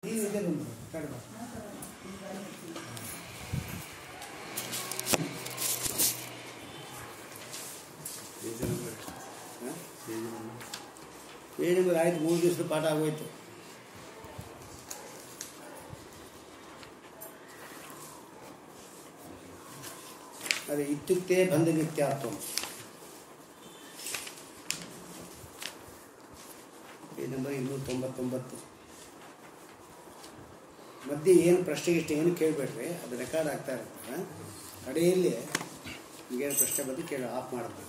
ಇದೆ ಬಂದು ಕಡಿಮೆ ಪೇಜ್ ನಂಬರ್ ಆಯ್ತು ಮೂರು ದಿವಸದ ಪಾಠ ಆಗೋಯ್ತು ಅದೇ ಇತ್ಯುಕ್ತೆ ಬಂಧ ನಿತ್ಯಾತ್ವ ಪೇಜ್ ನಂಬರ್ ಇನ್ನೂರ ತೊಂಬತ್ತೊಂಬತ್ತು ಮಧ್ಯೆ ಏನು ಪ್ರಶ್ನೆ ಇಷ್ಟ ಏನು ಕೇಳಬೇಡ್ರಿ ಅದು ರೆಕಾರ್ಡ್ ಆಗ್ತಾ ಇರುತ್ತೆ ಕಡೆಯಲ್ಲಿ ನಿಮಗೇನು ಪ್ರಶ್ನೆ ಬಂದು ಕೇಳಿ ಆಫ್ ಮಾಡಬೇಕು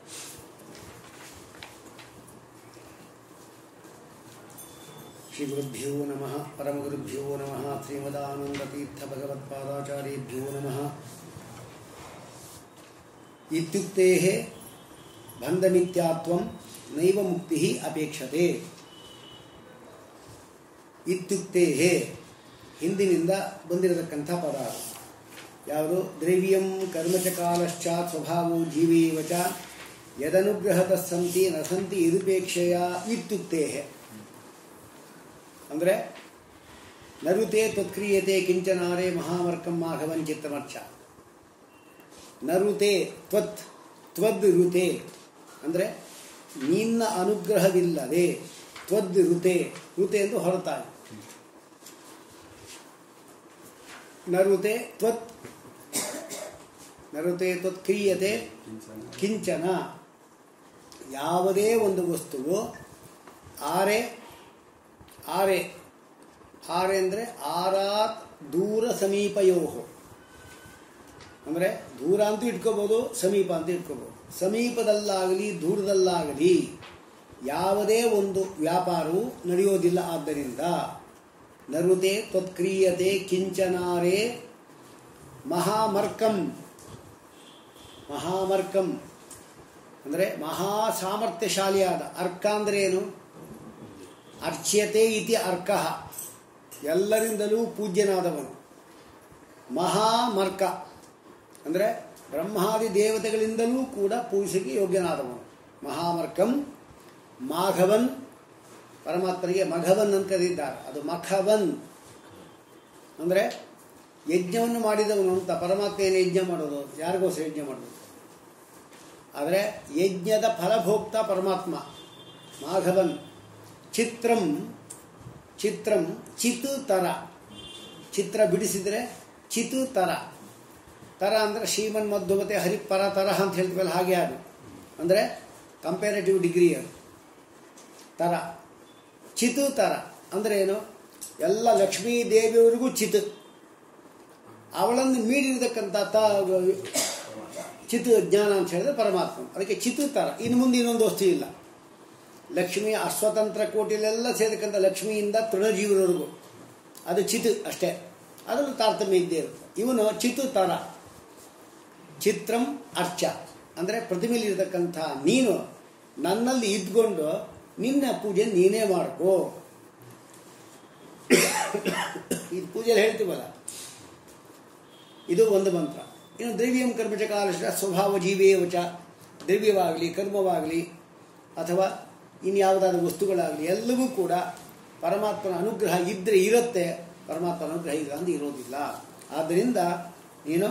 ಶ್ರೀ ಗುರುಭ್ಯೋ ನಮಃ ಪರಮಗುರುಭ್ಯೋ ನಮಃ ಶ್ರೀಮದಾನಂದತೀರ್ಥ ಭಗವತ್ಪಾದಾಚಾರ್ಯೇಭ್ಯೋ ನಮಃ ಇತ್ಯುಕ್ತೆ ಬಂಧಮಿತ್ಯಾತ್ವಂ ನೈವ ಮುಕ್ತಿ ಅಪೇಕ್ಷತೆ ಇತ್ಯುಕ್ತೆ ಹಿಂದಿನಿಂದ ಬಂದಿರತಕ್ಕಂಥ ಪದ ಅದು. ಯಾವುದು ದ್ರವ್ಯಂ ಕರ್ಮಚಕಾಲಶ್ಚ ಸ್ವಭಾವೋ ಜೀವೀವ ಚ ಯದನುಗ್ರಹದ ಸಂತಿ ನ ಸಂತಿ ಇದುಪೇಕ್ಷೆಯ ಇತ್ಯುಕ್ತೆ ಅಂದರೆ ನರುತೆ ತ್ವತ್ಕ್ರಿಯತೆ ಕಿಂಚನಾರೇ ಮಹಾಮರ್ಕಂ ಮಾಘವನ್ ಚಿತ್ತಮರ್ಚ ನರುತೆ ತ್ವತ್ ತ್ವದ್ ಋತೆ ಅಂದರೆ ನಿನ್ನ ಅನುಗ್ರಹವಿಲ್ಲದೆ ತ್ವದ್ ಋತೆ ಋತೆ ಎಂದು ಹೊರತಾಗಿ ನರುತೆ ತ್ವತ್ ನರುತೆ ತ್ವತ್ ಕ್ರಿಯತೆ ಕಿಂಚನ ಯಾವುದೇ ಒಂದು ವಸ್ತುವು ಆರೆ ಆರೆ ಆರೆ ಅಂದರೆ ಆರಾತ್ ದೂರ ಸಮೀಪಯೋ ಅಂದರೆ ದೂರ ಅಂತೂ ಇಟ್ಕೋಬೋದು ಸಮೀಪ ಅಂತ ಇಟ್ಕೋಬೋದು ಸಮೀಪದಲ್ಲಾಗಲಿ ದೂರದಲ್ಲಾಗಲಿ ಯಾವುದೇ ಒಂದು ವ್ಯಾಪಾರವು ನಡೆಯೋದಿಲ್ಲ ಆದ್ದರಿಂದ ನರುತೆ ತ್ವತ್ಕ್ರಿಯತೆ ಕಿಂಚನಾರೇ ಮಹಾಮರ್ಕಂ ಮಹಾಮರ್ಕಂ ಅಂದರೆ ಮಹಾ ಸಾಮರ್ಥ್ಯಶಾಲಿಯಾದ ಅರ್ಕ ಅಂದರೆ ಏನು ಅರ್ಚ್ಯತೆ ಇತಿ ಅರ್ಕ ಎಲ್ಲರಿಂದಲೂ ಪೂಜ್ಯನಾದವನು ಮಹಾಮರ್ಕ ಅಂದರೆ ಬ್ರಹ್ಮಾದಿ ದೇವತೆಗಳಿಂದಲೂ ಕೂಡ ಪೂಜಿಸಿಗೆ ಯೋಗ್ಯನಾದವನು ಮಹಾಮರ್ಕಂ ಮಾಘವನ್ ಪರಮಾತ್ಮನಿಗೆ ಮಘವನ್ ಅಂತ ಕರೆದಿದ್ದಾರೆ ಅದು ಮಖವನ್ ಅಂದರೆ ಯಜ್ಞವನ್ನು ಮಾಡಿದವನು ಅಂತ ಪರಮಾತ್ಮ ಏನು ಯಜ್ಞ ಮಾಡೋದು ಯಾರಿಗೋಸ್ಕರ ಯಜ್ಞ ಮಾಡೋದು ಆದರೆ ಯಜ್ಞದ ಫಲಭೋಕ್ತ ಪರಮಾತ್ಮ ಮಾಘವನ್ ಚಿತ್ರಂ ಚಿತ್ರಂ ಚಿತ್ ತರ ಚಿತ್ರ ಬಿಡಿಸಿದರೆ ಚಿತ್ ತರ ತರ ಅಂದರೆ ಶ್ರೀಮನ್ ಮಧ್ಯವತೆ ಹರಿಪರ ತರಹ ಅಂತ ಹೇಳ್ತೀವಲ್ಲ ಹಾಗೆ ಅದು ಅಂದರೆ ಕಂಪ್ಯಾರಿಟಿವ್ ಡಿಗ್ರಿ ಅದು ತರ ಚಿತು ತರ ಅಂದರೆ ಏನು ಎಲ್ಲ ಲಕ್ಷ್ಮೀ ದೇವಿಯವರಿಗೂ ಚಿತ್ ಅವಳನ್ನು ಮೀರಿರತಕ್ಕಂಥ ತ ಚಿತ್ ಜ್ಞಾನ ಅಂತ ಹೇಳಿದ್ರೆ ಪರಮಾತ್ಮ ಅದಕ್ಕೆ ಚಿತು ತರ ಇನ್ನು ಮುಂದೆ ಇನ್ನೊಂದು ವಸ್ತು ಇಲ್ಲ ಲಕ್ಷ್ಮಿ ಅಸ್ವತಂತ್ರ ಕೋಟಿಲೆಲ್ಲ ಸೇರತಕ್ಕಂಥ ಲಕ್ಷ್ಮಿಯಿಂದ ತೃಣಜೀವರವರೆಗೂ ಅದು ಚಿತ್ ಅಷ್ಟೇ ಅದನ್ನು ತಾರತಮ್ಯ ಇದ್ದೇ ಇರುತ್ತೆ ಇವನು ಚಿತು ತರ ಚಿತ್ರಂ ಅರ್ಚ ಅಂದರೆ ಪ್ರತಿಮೆಯಲ್ಲಿರ್ತಕ್ಕಂಥ ನೀನು ನನ್ನಲ್ಲಿ ಇದ್ಕೊಂಡು ನಿನ್ನ ಪೂಜೆ ನೀನೇ ಮಾಡ್ಕೋ ಇದು ಪೂಜೆಯಲ್ಲಿ ಹೇಳ್ತೀವಲ್ಲ ಇದು ಒಂದು ಮಂತ್ರ ಇನ್ನು ದ್ರವ್ಯಂ ಕರ್ಮಚ ಕಾಲಶ ಸ್ವಭಾವ ಜೀವೇವಚ ದ್ರವ್ಯವಾಗಲಿ ಕರ್ಮವಾಗಲಿ ಅಥವಾ ಇನ್ಯಾವುದಾದ್ರೂ ವಸ್ತುಗಳಾಗಲಿ ಎಲ್ಲವೂ ಕೂಡ ಪರಮಾತ್ಮನ ಅನುಗ್ರಹ ಇದ್ದರೆ ಇರುತ್ತೆ ಪರಮಾತ್ಮನ ಅನುಗ್ರಹ ಇಲ್ಲ ಅಂದ್ರೆ ಇರೋದಿಲ್ಲ ಆದ್ದರಿಂದ ನೀನು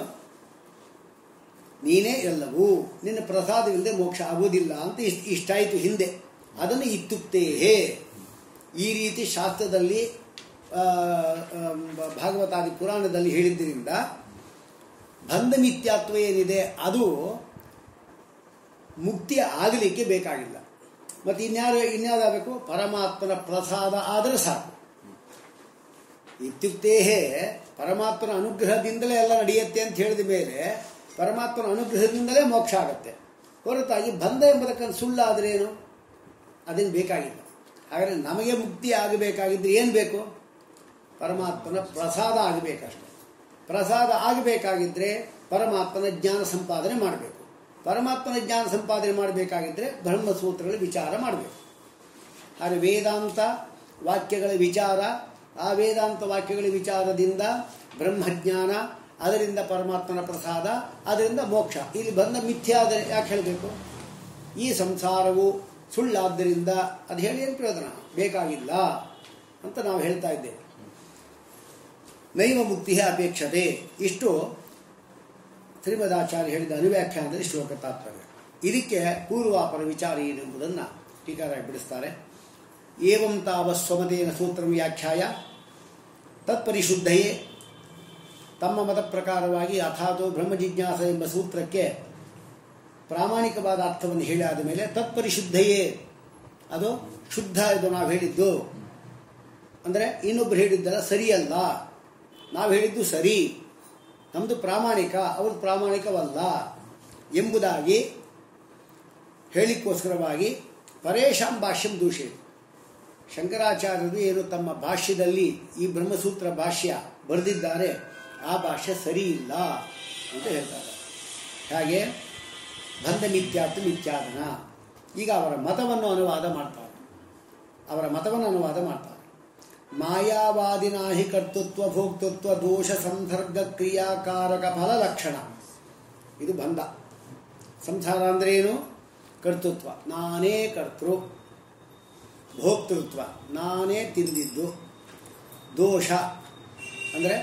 ನೀನೇ ಎಲ್ಲವೂ ನಿನ್ನ ಪ್ರಸಾದವಿಲ್ಲದೆ ಮೋಕ್ಷ ಆಗೋದಿಲ್ಲ ಅಂತ ಇಷ್ಟ ಇಷ್ಟಾಯಿತು ಹಿಂದೆ ಅದನ್ನು ಇತ್ತುತ್ತೇಹೇ ಈ ರೀತಿ ಶಾಸ್ತ್ರದಲ್ಲಿ ಆ, ಆ, ಭಾಗವತಾದಿ ಪುರಾಣದಲ್ಲಿ ಹೇಳಿದ್ದರಿಂದ ಬಂಧ ಮಿಥ್ಯಾತ್ವ ಏನಿದೆ ಅದು ಮುಕ್ತಿ ಆಗಲಿಕ್ಕೆ ಬೇಕಾಗಿಲ್ಲ ಮತ್ತು ಇನ್ಯಾರು ಇನ್ಯಾವುದಾಗಬೇಕು ಪರಮಾತ್ಮನ ಪ್ರಸಾದ ಆದರೆ ಸಾಕು ಇತ್ಯುಕ್ತೇಹೇ ಪರಮಾತ್ಮನ ಅನುಗ್ರಹದಿಂದಲೇ ಎಲ್ಲ ನಡೆಯುತ್ತೆ ಅಂತ ಹೇಳಿದ ಮೇಲೆ ಪರಮಾತ್ಮನ ಅನುಗ್ರಹದಿಂದಲೇ ಮೋಕ್ಷ ಆಗುತ್ತೆ ಹೊರತಾಗಿ ಬಂಧ ಎಂಬತಕ್ಕಂಥ ಸುಳ್ಳಾದರೆ ಏನು ಅದೇನು ಬೇಕಾಗಿಲ್ಲ ಹಾಗಾದರೆ ನಮಗೆ ಮುಕ್ತಿ ಆಗಬೇಕಾಗಿದ್ರೆ ಏನು ಬೇಕು ಪರಮಾತ್ಮನ ಪ್ರಸಾದ ಆಗಬೇಕಷ್ಟೆ ಪ್ರಸಾದ ಆಗಬೇಕಾಗಿದ್ದರೆ ಪರಮಾತ್ಮನ ಜ್ಞಾನ ಸಂಪಾದನೆ ಮಾಡಬೇಕು ಪರಮಾತ್ಮನ ಜ್ಞಾನ ಸಂಪಾದನೆ ಮಾಡಬೇಕಾಗಿದ್ದರೆ ಬ್ರಹ್ಮಸೂತ್ರಗಳ ವಿಚಾರ ಮಾಡಬೇಕು ಆದರೆ ವೇದಾಂತ ವಾಕ್ಯಗಳ ವಿಚಾರ ಆ ವೇದಾಂತ ವಾಕ್ಯಗಳ ವಿಚಾರದಿಂದ ಬ್ರಹ್ಮಜ್ಞಾನ ಅದರಿಂದ ಪರಮಾತ್ಮನ ಪ್ರಸಾದ ಅದರಿಂದ ಮೋಕ್ಷ ಇಲ್ಲಿ ಬಂದ ಮಿಥ್ಯಾದ ಯಾಕೆ ಹೇಳಬೇಕು ಈ ಸಂಸಾರವು ಸುಳ್ಳಾದ್ದರಿಂದ ಅದು ಹೇಳಿ ಏನು ಪ್ರಯೋಜನ ಬೇಕಾಗಿಲ್ಲ ಅಂತ ನಾವು ಹೇಳ್ತಾ ಇದ್ದೇವೆ ನೈವ ಮುಕ್ತಿ ಅಪೇಕ್ಷತೆ ಇಷ್ಟು ಶ್ರೀಮದಾಚಾರ್ಯ ಹೇಳಿದ ಅನುವ್ಯಾಖ್ಯಾನದಲ್ಲಿ ಶ್ಲೋಕ ತಾತ್ಪರ್ಯ ಇದಕ್ಕೆ ಪೂರ್ವಾಪರ ವಿಚಾರ ಏನೆಂಬುದನ್ನು ಟೀಕಾರಾಗಿ ಬಿಡಿಸ್ತಾರೆ ಏವಂ ತಾವ ಸ್ವಮತೇನ ಸೂತ್ರ ವ್ಯಾಖ್ಯಾಯ ತತ್ಪರಿಶುದ್ಧಯೇ ತಮ್ಮ ಮತ ಪ್ರಕಾರವಾಗಿ ಅಥಾತೋ ಬ್ರಹ್ಮ ಜಿಜ್ಞಾಸ ಎಂಬ ಸೂತ್ರಕ್ಕೆ ಪ್ರಾಮಾಣಿಕವಾದ ಅರ್ಥವನ್ನು ಹೇಳಿ ಆದ ಮೇಲೆ ತತ್ಪರಿಶುದ್ಧಯೇ ಅದು ಶುದ್ಧ ಇದು ನಾವು ಹೇಳಿದ್ದು ಅಂದರೆ ಇನ್ನೊಬ್ಬರು ಹೇಳಿದ್ದಲ್ಲ ಸರಿಯಲ್ಲ ನಾವು ಹೇಳಿದ್ದು ಸರಿ ನಮ್ಮದು ಪ್ರಾಮಾಣಿಕ ಅವ್ರದ್ದು ಪ್ರಾಮಾಣಿಕವಲ್ಲ ಎಂಬುದಾಗಿ ಹೇಳಿಕ್ಕೋಸ್ಕರವಾಗಿ ಪರೇಶಾಂ ಭಾಷ್ಯಂ ದೂಷೆ ಶಂಕರಾಚಾರ್ಯರು ಏನು ತಮ್ಮ ಭಾಷ್ಯದಲ್ಲಿ ಈ ಬ್ರಹ್ಮಸೂತ್ರ ಭಾಷ್ಯ ಬರೆದಿದ್ದಾರೆ ಆ ಭಾಷ್ಯ ಸರಿ ಇಲ್ಲ ಅಂತ ಹೇಳ್ತಾರೆ ಹಾಗೆ ಬಂಧ ಮಿಥ್ಯಾತ್ವ ಮಿಥ್ಯಾದನ ಈಗ ಅವರ ಮತವನ್ನು ಅನುವಾದ ಮಾಡ್ತಾರೆ ಅವರ ಮತವನ್ನು ಅನುವಾದ ಮಾಡ್ತಾರೆ ಮಾಯಾವಾದಿನಾಹಿ ಕರ್ತೃತ್ವ ಭೋಕ್ತೃತ್ವ ದೋಷ ಸಂಸರ್ಗ ಕ್ರಿಯಾಕಾರಕ ಫಲ ಲಕ್ಷಣ ಇದು ಬಂಧ ಸಂಸಾರ ಅಂದ್ರೆ ಏನು ಕರ್ತೃತ್ವ ನಾನೇ ಕರ್ತೃ ಭೋಕ್ತೃತ್ವ ನಾನೇ ತಿಂದಿದ್ದು ದೋಷ ಅಂದರೆ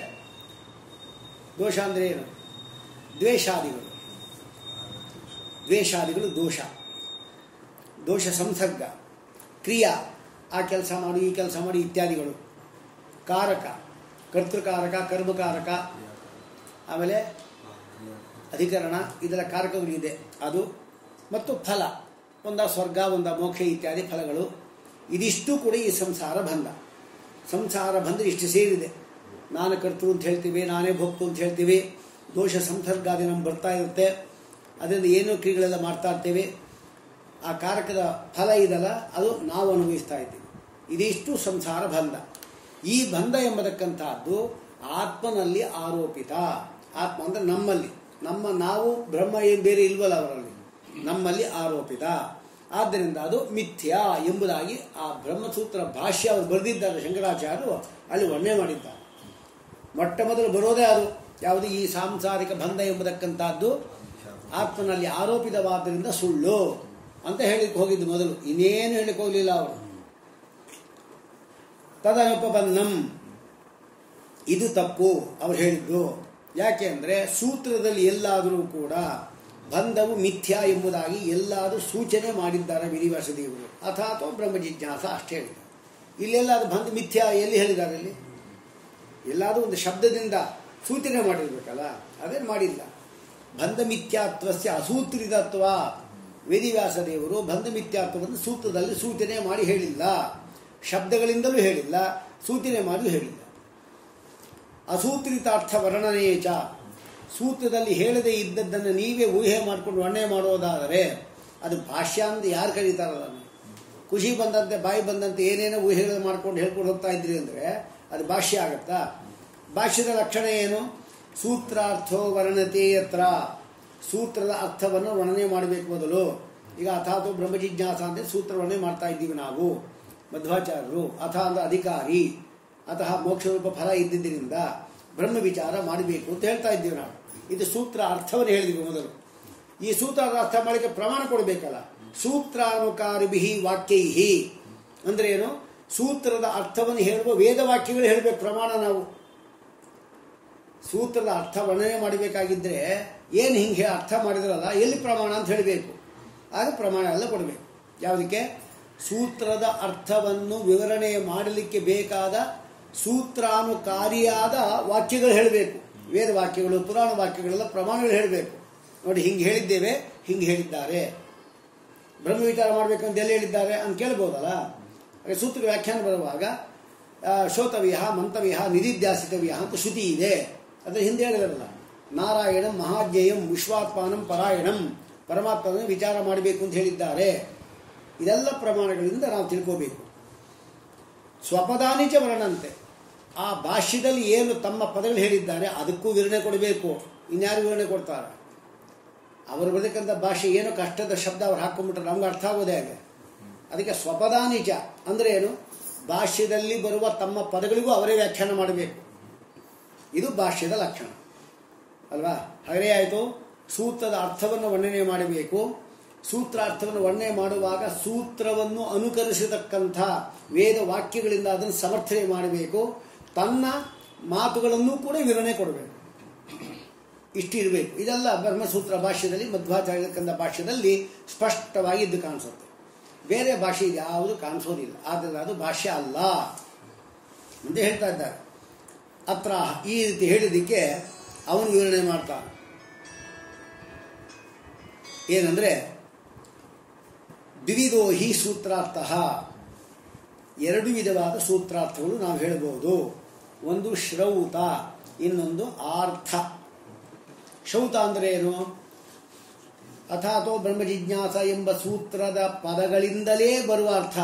ದೋಷ ಅಂದರೆ ಏನು ದ್ವೇಷಾದಿಗಳು ದ್ವೇಷಾದಿಗಳು ದೋಷ ದೋಷ ಸಂಸರ್ಗ ಕ್ರಿಯಾ ಆ ಕೆಲಸ ಮಾಡು ಈ ಕೆಲಸ ಮಾಡಿ ಇತ್ಯಾದಿಗಳು ಕಾರಕ ಕರ್ತೃಕಾರಕ ಕರ್ಮಕಾರಕ ಆಮೇಲೆ ಅಧಿಕರಣ ಇದರ ಕಾರಕಗಳಿದೆ ಅದು ಮತ್ತು ಫಲ ಒಂದ ಸ್ವರ್ಗ ಒಂದ ಮೋಕ್ಷ ಇತ್ಯಾದಿ ಫಲಗಳು ಇದಿಷ್ಟು ಕೂಡ ಈ ಸಂಸಾರ ಬಂಧ ಸಂಸಾರ ಬಂಧ ಇಷ್ಟು ಸೇರಿದೆ ನಾನು ಕರ್ತೃ ಅಂತ ಹೇಳ್ತೀವಿ ನಾನೇ ಭೋಕ್ತು ಅಂತ ಹೇಳ್ತೀವಿ ದೋಷ ಸಂಸರ್ಗಾದಿ ನಮ್ಗೆ ಬರ್ತಾ ಇರುತ್ತೆ ಅದರಿಂದ ಏನೋ ಕ್ರಿಯೆಗಳೆಲ್ಲ ಮಾಡ್ತಾ ಇರ್ತೇವೆ ಆ ಕಾರಕದ ಫಲ ಇದಲ್ಲ ಅದು ನಾವು ಅನುಭವಿಸ್ತಾ ಇದ್ದೀವಿ ಇದಿಷ್ಟು ಸಂಸಾರ ಬಂಧ ಈ ಬಂಧ ಎಂಬತಕ್ಕಂತಹದ್ದು ಆತ್ಮನಲ್ಲಿ ಆರೋಪಿತ ಆತ್ಮ ಅಂದರೆ ನಮ್ಮಲ್ಲಿ ನಮ್ಮ ನಾವು ಬ್ರಹ್ಮ ಏನು ಬೇರೆ ಇಲ್ವಲ್ಲ ಅವರಲ್ಲಿ ನಮ್ಮಲ್ಲಿ ಆರೋಪಿತ ಆದ್ದರಿಂದ ಅದು ಮಿಥ್ಯ ಎಂಬುದಾಗಿ ಆ ಬ್ರಹ್ಮಸೂತ್ರ ಭಾಷ್ಯ ಅವರು ಬರೆದಿದ್ದಾರೆ ಶಂಕರಾಚಾರ್ಯರು ಅಲ್ಲಿ ವರ್ಣನೆ ಮಾಡಿದ್ದಾರೆ ಮೊಟ್ಟ ಮೊದಲು ಬರೋದೇ ಅದು ಯಾವುದು ಈ ಸಾಂಸಾರಿಕ ಬಂಧ ಎಂಬತಕ್ಕಂಥದ್ದು ಆತ್ಮನಲ್ಲಿ ಆರೋಪಿತವಾದ್ದರಿಂದ ಸುಳ್ಳು ಅಂತ ಹೇಳಿಕ್ಕೆ ಹೋಗಿದ್ದು ಮೊದಲು ಇನ್ನೇನು ಹೇಳಿಕ್ಕೆ ಹೋಗಲಿಲ್ಲ ಅವರು ತದನುಪಬನ್ನಂ ಇದು ತಪ್ಪು ಅವ್ರು ಹೇಳಿದ್ದು ಯಾಕೆ ಅಂದರೆ ಸೂತ್ರದಲ್ಲಿ ಎಲ್ಲಾದರೂ ಕೂಡ ಬಂಧವು ಮಿಥ್ಯ ಎಂಬುದಾಗಿ ಎಲ್ಲಾದರೂ ಸೂಚನೆ ಮಾಡಿದ್ದಾರೆ ವಿಧಿವಾಸದೇವರು ಅಥಾತೋ ಬ್ರಹ್ಮ ಜಿಜ್ಞಾಸ ಅಷ್ಟೇ ಹೇಳಿದ್ದಾರೆ ಇಲ್ಲೆಲ್ಲಾದ್ರೂ ಬಂಧ ಮಿಥ್ಯ ಎಲ್ಲಿ ಹೇಳಿದ್ದಾರೆ ಇಲ್ಲಿ ಎಲ್ಲಾದರೂ ಒಂದು ಶಬ್ದದಿಂದ ಸೂಚನೆ ಮಾಡಿರ್ಬೇಕಲ್ಲ ಅದೇನು ಮಾಡಿಲ್ಲ ಬಂಧ ಮಿಥ್ಯಾತ್ವಸ್ಯ ಅಸೂತ್ರಿತತ್ವ ವೇದಿವ್ಯಾಸ ದೇವರು ಬಂಧ ಮಿಥ್ಯಾತ್ವವನ್ನು ಸೂತ್ರದಲ್ಲಿ ಸೂಚನೆ ಮಾಡಿ ಹೇಳಿಲ್ಲ ಶಬ್ದಗಳಿಂದಲೂ ಹೇಳಿಲ್ಲ ಸೂಚನೆ ಮಾಡಿ ಹೇಳಿಲ್ಲ ಅಸೂತ್ರಿತಾರ್ಥ ವರ್ಣನೆಯೇ ಚ ಸೂತ್ರದಲ್ಲಿ ಹೇಳದೇ ಇದ್ದದ್ದನ್ನು ನೀವೇ ಊಹೆ ಮಾಡಿಕೊಂಡು ವರ್ಣನೆ ಮಾಡೋದಾದರೆ ಅದು ಭಾಷ್ಯ ಅಂತ ಯಾರು ಕರೀತಾರಲ್ಲ ಅದನ್ನು ಖುಷಿ ಬಂದಂತೆ ಬಾಯಿ ಬಂದಂತೆ ಏನೇನೋ ಊಹೆಗಳು ಮಾಡ್ಕೊಂಡು ಹೇಳ್ಕೊಂಡು ಹೋಗ್ತಾ ಇದ್ರಿ ಅಂದರೆ ಅದು ಭಾಷ್ಯ ಆಗತ್ತಾ ಭಾಷ್ಯದ ಲಕ್ಷಣ ಏನು ಸೂತ್ರಾರ್ಥೋ ವರ್ಣತೆ ಯತ್ರ ಸೂತ್ರದ ಅರ್ಥವನ್ನು ವರ್ಣನೆ ಮಾಡಬೇಕು ಮೊದಲು ಈಗ ಅಥಾತು ಬ್ರಹ್ಮಜಿಜ್ಞಾಸ ಅಂತ ಸೂತ್ರ ವರ್ಣನೆ ಮಾಡ್ತಾ ಇದ್ದೀವಿ ನಾವು ಮಧ್ವಾಚಾರ್ಯರು ಅಥ ಅಂದ್ರೆ ಅಧಿಕಾರಿ ಅತಃ ಮೋಕ್ಷರೂಪ ಫಲ ಇದ್ದಿದ್ದರಿಂದ ಬ್ರಹ್ಮ ವಿಚಾರ ಮಾಡಬೇಕು ಅಂತ ಹೇಳ್ತಾ ಇದ್ದೀವಿ ನಾವು ಇದು ಸೂತ್ರ ಅರ್ಥವನ್ನು ಹೇಳಿದ್ವಿ ಮೊದಲು ಈ ಸೂತ್ರದ ಅರ್ಥ ಮಾಡಲಿಕ್ಕೆ ಪ್ರಮಾಣ ಕೊಡಬೇಕಲ್ಲ ಸೂತ್ರಾನುಕಾರಿಭಿ ವಾಕ್ಯೈಹಿ ಅಂದ್ರೆ ಏನು ಸೂತ್ರದ ಅರ್ಥವನ್ನು ಹೇಳುವ ವೇದವಾಕ್ಯಗಳು ಹೇಳಬೇಕು ಪ್ರಮಾಣ ನಾವು ಸೂತ್ರದ ಅರ್ಥ ವರ್ಣನೆ ಮಾಡಬೇಕಾಗಿದ್ದರೆ ಏನು ಹಿಂಗೆ ಅರ್ಥ ಮಾಡಿದ್ರಲ್ಲ ಎಲ್ಲಿ ಪ್ರಮಾಣ ಅಂತ ಹೇಳಬೇಕು ಆಗ ಪ್ರಮಾಣ ಎಲ್ಲ ಕೊಡಬೇಕು ಯಾವುದಕ್ಕೆ ಸೂತ್ರದ ಅರ್ಥವನ್ನು ವಿವರಣೆ ಮಾಡಲಿಕ್ಕೆ ಬೇಕಾದ ಸೂತ್ರಾನುಕಾರಿಯಾದ ವಾಕ್ಯಗಳು ಹೇಳಬೇಕು ವೇದ ವಾಕ್ಯಗಳು ಪುರಾಣ ವಾಕ್ಯಗಳೆಲ್ಲ ಪ್ರಮಾಣಗಳು ಹೇಳಬೇಕು ನೋಡಿ ಹಿಂಗೆ ಹೇಳಿದ್ದೇವೆ ಹಿಂಗೆ ಹೇಳಿದ್ದಾರೆ ಬ್ರಹ್ಮ ವಿಚಾರ ಮಾಡಬೇಕು ಅಂತ ಎಲ್ಲಿ ಹೇಳಿದ್ದಾರೆ ಅಂತ ಕೇಳ್ಬೋದಲ್ಲ ಹಾಗೆ ಸೂತ್ರ ವ್ಯಾಖ್ಯಾನ ಬರುವಾಗ ಆ, ಶೋತವ್ಯ ಮಂತವ್ಯ ನಿಧಿಧ್ಯಾಸಿತವ್ಯ ಅಂತ ಶ್ರುತಿ ಇದೆ ಅದರ ಹಿಂದೆ ಹೇಳಿದಾರಲ್ಲ ನಾರಾಯಣಂ ಮಹಾಜ್ಞೇಯಂ ವಿಶ್ವಾತ್ಮಾನಂ ಪರಾಯಣಂ ಪರಮಾತ್ಮನ ವಿಚಾರ ಮಾಡಬೇಕು ಅಂತ ಹೇಳಿದ್ದಾರೆ ಇದೆಲ್ಲ ಪ್ರಮಾಣಗಳಿಂದ ನಾವು ತಿಳ್ಕೋಬೇಕು ಸ್ವಪದಾನಿಚ ವರ್ಣಂತೆ ಆ ಭಾಷ್ಯದಲ್ಲಿ ಏನು ತಮ್ಮ ಪದಗಳು ಹೇಳಿದ್ದಾರೆ ಅದಕ್ಕೂ ವಿವರಣೆ ಕೊಡಬೇಕು ಇನ್ಯಾರು ವಿವರಣೆ ಕೊಡ್ತಾರೆ ಅವರು ಬರತಕ್ಕಂಥ ಭಾಷೆ ಏನು ಕಷ್ಟದ ಶಬ್ದ ಅವ್ರು ಹಾಕೊಂಡ್ಬಿಟ್ರೆ ನಮ್ಗೆ ಅರ್ಥ ಆಗೋದೇ ಹಾಗೆ ಅದಕ್ಕೆ ಸ್ವಪದಾನಿಚ ಅಂದರೆ ಏನು ಭಾಷ್ಯದಲ್ಲಿ ಬರುವ ತಮ್ಮ ಪದಗಳಿಗೂ ಅವರೇ ವ್ಯಾಖ್ಯಾನ ಮಾಡಬೇಕು ಇದು ಭಾಷ್ಯದ ಲಕ್ಷಣ ಅಲ್ವಾ ಹಾಗೇ ಆಯಿತು ಸೂತ್ರದ ಅರ್ಥವನ್ನು ವರ್ಣನೆ ಮಾಡಬೇಕು ಸೂತ್ರ ಅರ್ಥವನ್ನು ವರ್ಣನೆ ಮಾಡುವಾಗ ಸೂತ್ರವನ್ನು ಅನುಕರಿಸತಕ್ಕಂಥ ವೇದ ವಾಕ್ಯಗಳಿಂದ ಅದನ್ನು ಸಮರ್ಥನೆ ಮಾಡಬೇಕು ತನ್ನ ಮಾತುಗಳನ್ನು ಕೂಡ ವಿವರಣೆ ಕೊಡಬೇಕು ಇಷ್ಟಿರಬೇಕು ಇದೆಲ್ಲ ಬ್ರಹ್ಮಸೂತ್ರ ಭಾಷ್ಯದಲ್ಲಿ ಮಧ್ವಾಚಾರ್ಯ ಕಂದ ಭಾಷ್ಯದಲ್ಲಿ ಸ್ಪಷ್ಟವಾಗಿ ಇದ್ದು ಕಾಣಿಸುತ್ತೆ ಬೇರೆ ಭಾಷೆ ಯಾವುದು ಕಾಣಿಸೋದಿಲ್ಲ ಆದರೆ ಅದು ಭಾಷ್ಯ ಅಲ್ಲ ಅಂತ ಹೇಳ್ತಾ ಇದ್ದಾರೆ ಅತ್ರ ಈ ರೀತಿ ಹೇಳಿದ್ದಕ್ಕೆ ಅವನು ವಿವರಣೆ ಮಾಡ್ತಾನೆ ಏನಂದ್ರೆ ದ್ವಿವಿಧೋ ಹಿ ಸೂತ್ರಾರ್ಥ ಎರಡು ವಿಧವಾದ ಸೂತ್ರಾರ್ಥಗಳು ನಾವು ಹೇಳಬಹುದು ಒಂದು ಶ್ರೌತ ಇನ್ನೊಂದು ಆರ್ಥ ಶೌತ ಅಂದ್ರೆ ಏನು ಅಥಾತೋ ಬ್ರಹ್ಮ ಜಿಜ್ಞಾಸ ಎಂಬ ಸೂತ್ರದ ಪದಗಳಿಂದಲೇ ಬರುವ ಅರ್ಥ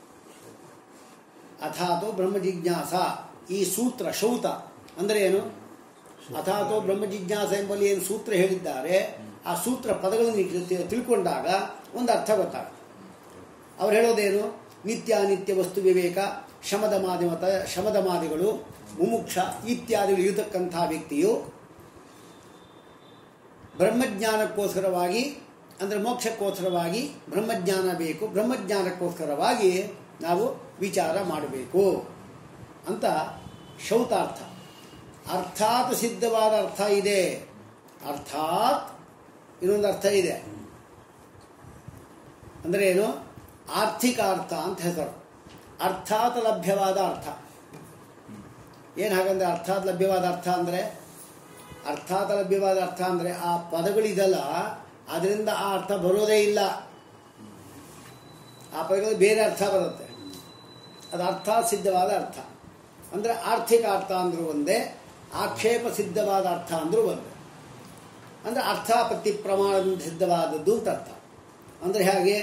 ಅಥಾತೋ ಬ್ರಹ್ಮ ಜಿಜ್ಞಾಸ ಈ ಸೂತ್ರ ಶೌತ ಅಂದ್ರೆ ಏನು ಅಥಾತೋ ಬ್ರಹ್ಮ ಜಿಜ್ಞಾಸ ಎಂಬಲ್ಲಿ ಏನು ಸೂತ್ರ ಹೇಳಿದ್ದಾರೆ ಆ ಸೂತ್ರ ಪದಗಳನ್ನು ತಿ- ತಿಳ್ಕೊಂಡಾಗ ಒಂದು ಅರ್ಥ ಗೊತ್ತಾಗುತ್ತೆ ಅವ್ರು ಹೇಳೋದೇನು ನಿತ್ಯ ಅನಿತ್ಯ ವಸ್ತು ವಿವೇಕ ಶಮದ ಮಾಧ್ಯಮತ ಶಮದ ಮಾದಿಗಳು ಮುಮುಕ್ಷ ಇತ್ಯಾದಿಗಳು ಇರತಕ್ಕಂಥ ವ್ಯಕ್ತಿಯು ಬ್ರಹ್ಮಜ್ಞಾನಕ್ಕೋಸ್ಕರವಾಗಿ ಅಂದರೆ ಮೋಕ್ಷಕ್ಕೋಸ್ಕರವಾಗಿ ಬ್ರಹ್ಮಜ್ಞಾನ ಬೇಕು ಬ್ರಹ್ಮಜ್ಞಾನಕ್ಕೋಸ್ಕರವಾಗಿ ನಾವು ವಿಚಾರ ಮಾಡಬೇಕು ಅಂತ ಶೌತಾರ್ಥ ಅರ್ಥಾತ್ ಸಿದ್ಧವಾದ ಅರ್ಥ ಇದೆ ಅರ್ಥಾತ್ ಇನ್ನೊಂದು ಅರ್ಥ ಇದೆ ಅಂದರೆ ಏನು ಆರ್ಥಿಕ ಅರ್ಥ ಅಂತ ಹೆಸರು ಅರ್ಥಾತ್ ಲಭ್ಯವಾದ ಅರ್ಥ ಏನು ಹಾಗಂದ್ರೆ ಅರ್ಥಾತ್ ಲಭ್ಯವಾದ ಅರ್ಥ ಅಂದರೆ ಅರ್ಥಾತ್ ಲಭ್ಯವಾದ ಅರ್ಥ ಅಂದರೆ ಆ ಪದಗಳಿದಲ್ಲ ಅದರಿಂದ ಆ ಅರ್ಥ ಬರೋದೇ ಇಲ್ಲ ಆ ಪದಗಳು ಬೇರೆ ಅರ್ಥ ಬರುತ್ತೆ ಅದು ಅರ್ಥ ಸಿದ್ಧವಾದ ಅರ್ಥ ಅಂದರೆ ಆರ್ಥಿಕ ಅರ್ಥ ಅಂದ್ರೂ ಒಂದೇ ಆಕ್ಷೇಪ ಸಿದ್ಧವಾದ ಅರ್ಥ ಅಂದ್ರೂ ಒಂದೇ ಅಂದರೆ ಅರ್ಥಾಪತ್ತಿ ಪ್ರಮಾಣದಿಂದ ಸಿದ್ಧವಾದದ್ದು ಅಂತ ಅರ್ಥ ಅಂದರೆ ಹಾಗೆ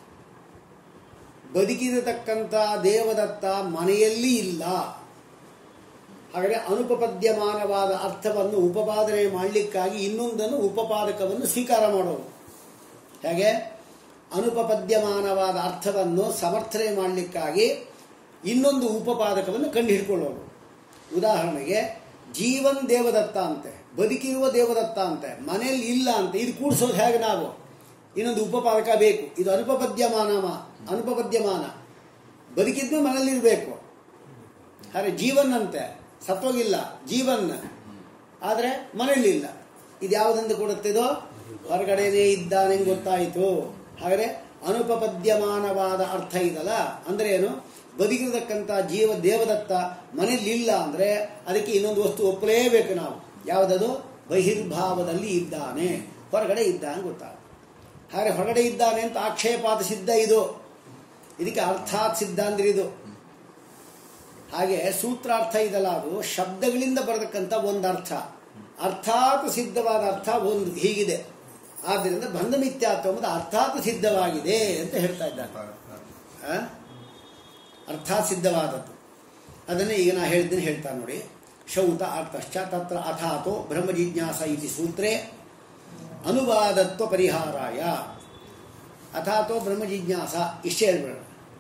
ಬದುಕಿರತಕ್ಕಂಥ ದೇವದತ್ತ ಮನೆಯಲ್ಲಿ ಇಲ್ಲ ಹಾಗಾದರೆ ಅನುಪಪದ್ಯಮಾನವಾದ ಅರ್ಥವನ್ನು ಉಪಪಾದನೆ ಮಾಡಲಿಕ್ಕಾಗಿ ಇನ್ನೊಂದನ್ನು ಉಪಪಾದಕವನ್ನು ಸ್ವೀಕಾರ ಮಾಡೋದು ಹೇಗೆ ಅನುಪಪದ್ಯಮಾನವಾದ ಅರ್ಥವನ್ನು ಸಮರ್ಥನೆ ಮಾಡಲಿಕ್ಕಾಗಿ ಇನ್ನೊಂದು ಉಪಪಾದಕವನ್ನು ಕಂಡುಹಿಡ್ಕೊಳ್ಳೋದು ಉದಾಹರಣೆಗೆ ಜೀವನ್ ದೇವದತ್ತ ಅಂತೆ ಬದುಕಿರುವ ದೇವದತ್ತ ಅಂತೆ ಮನೆಯಲ್ಲಿ ಇಲ್ಲ ಅಂತ ಇದು ಕೂಡಿಸೋದು ಹೇಗೆ ನಾವು ಇನ್ನೊಂದು ಉಪಪಾದಕ ಬೇಕು ಇದು ಅನುಪಪದ್ಯಮಾನ ಅನುಪಪದ್ಯಮಾನ ಬದುಕಿದ್ಮೇಲೆ ಮನೆಯಲ್ಲಿರಬೇಕು ಹಾಗೆ ಜೀವನ್ ಅಂತೆ ಸತ್ವಗಿಲ್ಲ ಜೀವನ್ ಆದರೆ ಮನೆಯಲ್ಲಿ ಇಲ್ಲ ಇದು ಯಾವುದೆಂದು ಕೊಡುತ್ತಿದೋ ಹೊರಗಡೆನೇ ಇದ್ದಾನೆ ಗೊತ್ತಾಯಿತು ಹಾಗಾದರೆ ಅನುಪಪದ್ಯಮಾನವಾದ ಅರ್ಥ ಇದಲ್ಲ ಅಂದರೆ ಏನು ಬದುಕಿರತಕ್ಕಂಥ ಜೀವ ದೇವದತ್ತ ಮನೆಯಲ್ಲಿ ಇಲ್ಲ ಅಂದರೆ ಅದಕ್ಕೆ ಇನ್ನೊಂದು ವಸ್ತು ಒಪ್ಪಲೇಬೇಕು ನಾವು ಯಾವುದದು ಬಹಿರ್ಭಾವದಲ್ಲಿ ಇದ್ದಾನೆ ಹೊರಗಡೆ ಇದ್ದಾನೆ ಗೊತ್ತಾಗ ಹಾಗೆ ಹೊರಗಡೆ ಇದ್ದಾನೆ ಅಂತ ಆಕ್ಷೇಪಾತ ಸಿದ್ಧ ಇದು ಇದಕ್ಕೆ ಅರ್ಥಾತ್ ಸಿದ್ಧ ಅಂದ್ರೆ ಇದು ಹಾಗೆ ಸೂತ್ರಾರ್ಥ ಇದಲ್ಲ ಅದು ಶಬ್ದಗಳಿಂದ ಬರತಕ್ಕಂಥ ಒಂದು ಅರ್ಥ ಅರ್ಥಾತ್ ಸಿದ್ಧವಾದ ಅರ್ಥ ಒಂದು ಹೀಗಿದೆ ಆದ್ದರಿಂದ ಬಂಧ ಮಿಥ್ಯಾತ್ವ ಎಂಬುದು ಅರ್ಥಾತ್ ಸಿದ್ಧವಾಗಿದೆ ಅಂತ ಹೇಳ್ತಾ ಇದ್ದಾರೆ ಆ? ಅರ್ಥಾತ್ ಸಿದ್ಧವಾದದ್ದು ಅದನ್ನೇ ಈಗ ನಾ ಹೇಳಿದ್ದೀನಿ ಹೇಳ್ತಾ ನೋಡಿ ಶೌತ ಅರ್ಥಶ್ಚ ತತ್ರ ಅಥಾತೋ ಬ್ರಹ್ಮ ಜಿಜ್ಞಾಸ ಇತಿ ಸೂತ್ರೇ ಅನುವಾದತ್ವ ಪರಿಹಾರಾಯ ಅಥಾತೋ ಬ್ರಹ್ಮ ಜಿಜ್ಞಾಸ ಇಷ್ಟೇ ಹೇಳ್ಬೇಡ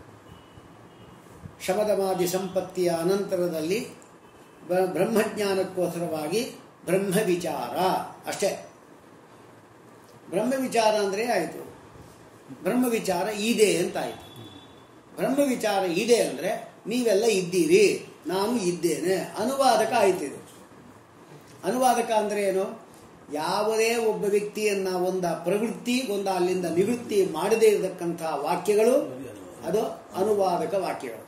ಶಮದಮಾದಿ ಸಂಪತ್ತಿಯ ಅನಂತರದಲ್ಲಿ ಬ್ರ- ಬ್ರಹ್ಮಜ್ಞಾನಕ್ಕೋಸ್ಕರವಾಗಿ ಬ್ರಹ್ಮ ವಿಚಾರ ಅಷ್ಟೇ ಬ್ರಹ್ಮ ವಿಚಾರ ಅಂದರೆ ಆಯಿತು ಬ್ರಹ್ಮ ವಿಚಾರ ಇದೆ ಅಂತ ಆಯಿತು ಬ್ರಹ್ಮ ವಿಚಾರ ಇದೆ ಅಂದರೆ ನೀವೆಲ್ಲ ಇದ್ದೀರಿ ನಾನು ಇದ್ದೇನೆ ಅನುವಾದಕ ಆಯ್ತಿದು ಅನುವಾದಕ ಅಂದರೆ ಏನು ಯಾವುದೇ ಒಬ್ಬ ವ್ಯಕ್ತಿಯನ್ನ ಒಂದ ಪ್ರವೃತ್ತಿ ಒಂದ ಅಲ್ಲಿಂದ ನಿವೃತ್ತಿ ಮಾಡದೇ ಇರತಕ್ಕಂತಹ ವಾಕ್ಯಗಳು ಅದು ಅನುವಾದಕ ವಾಕ್ಯಗಳು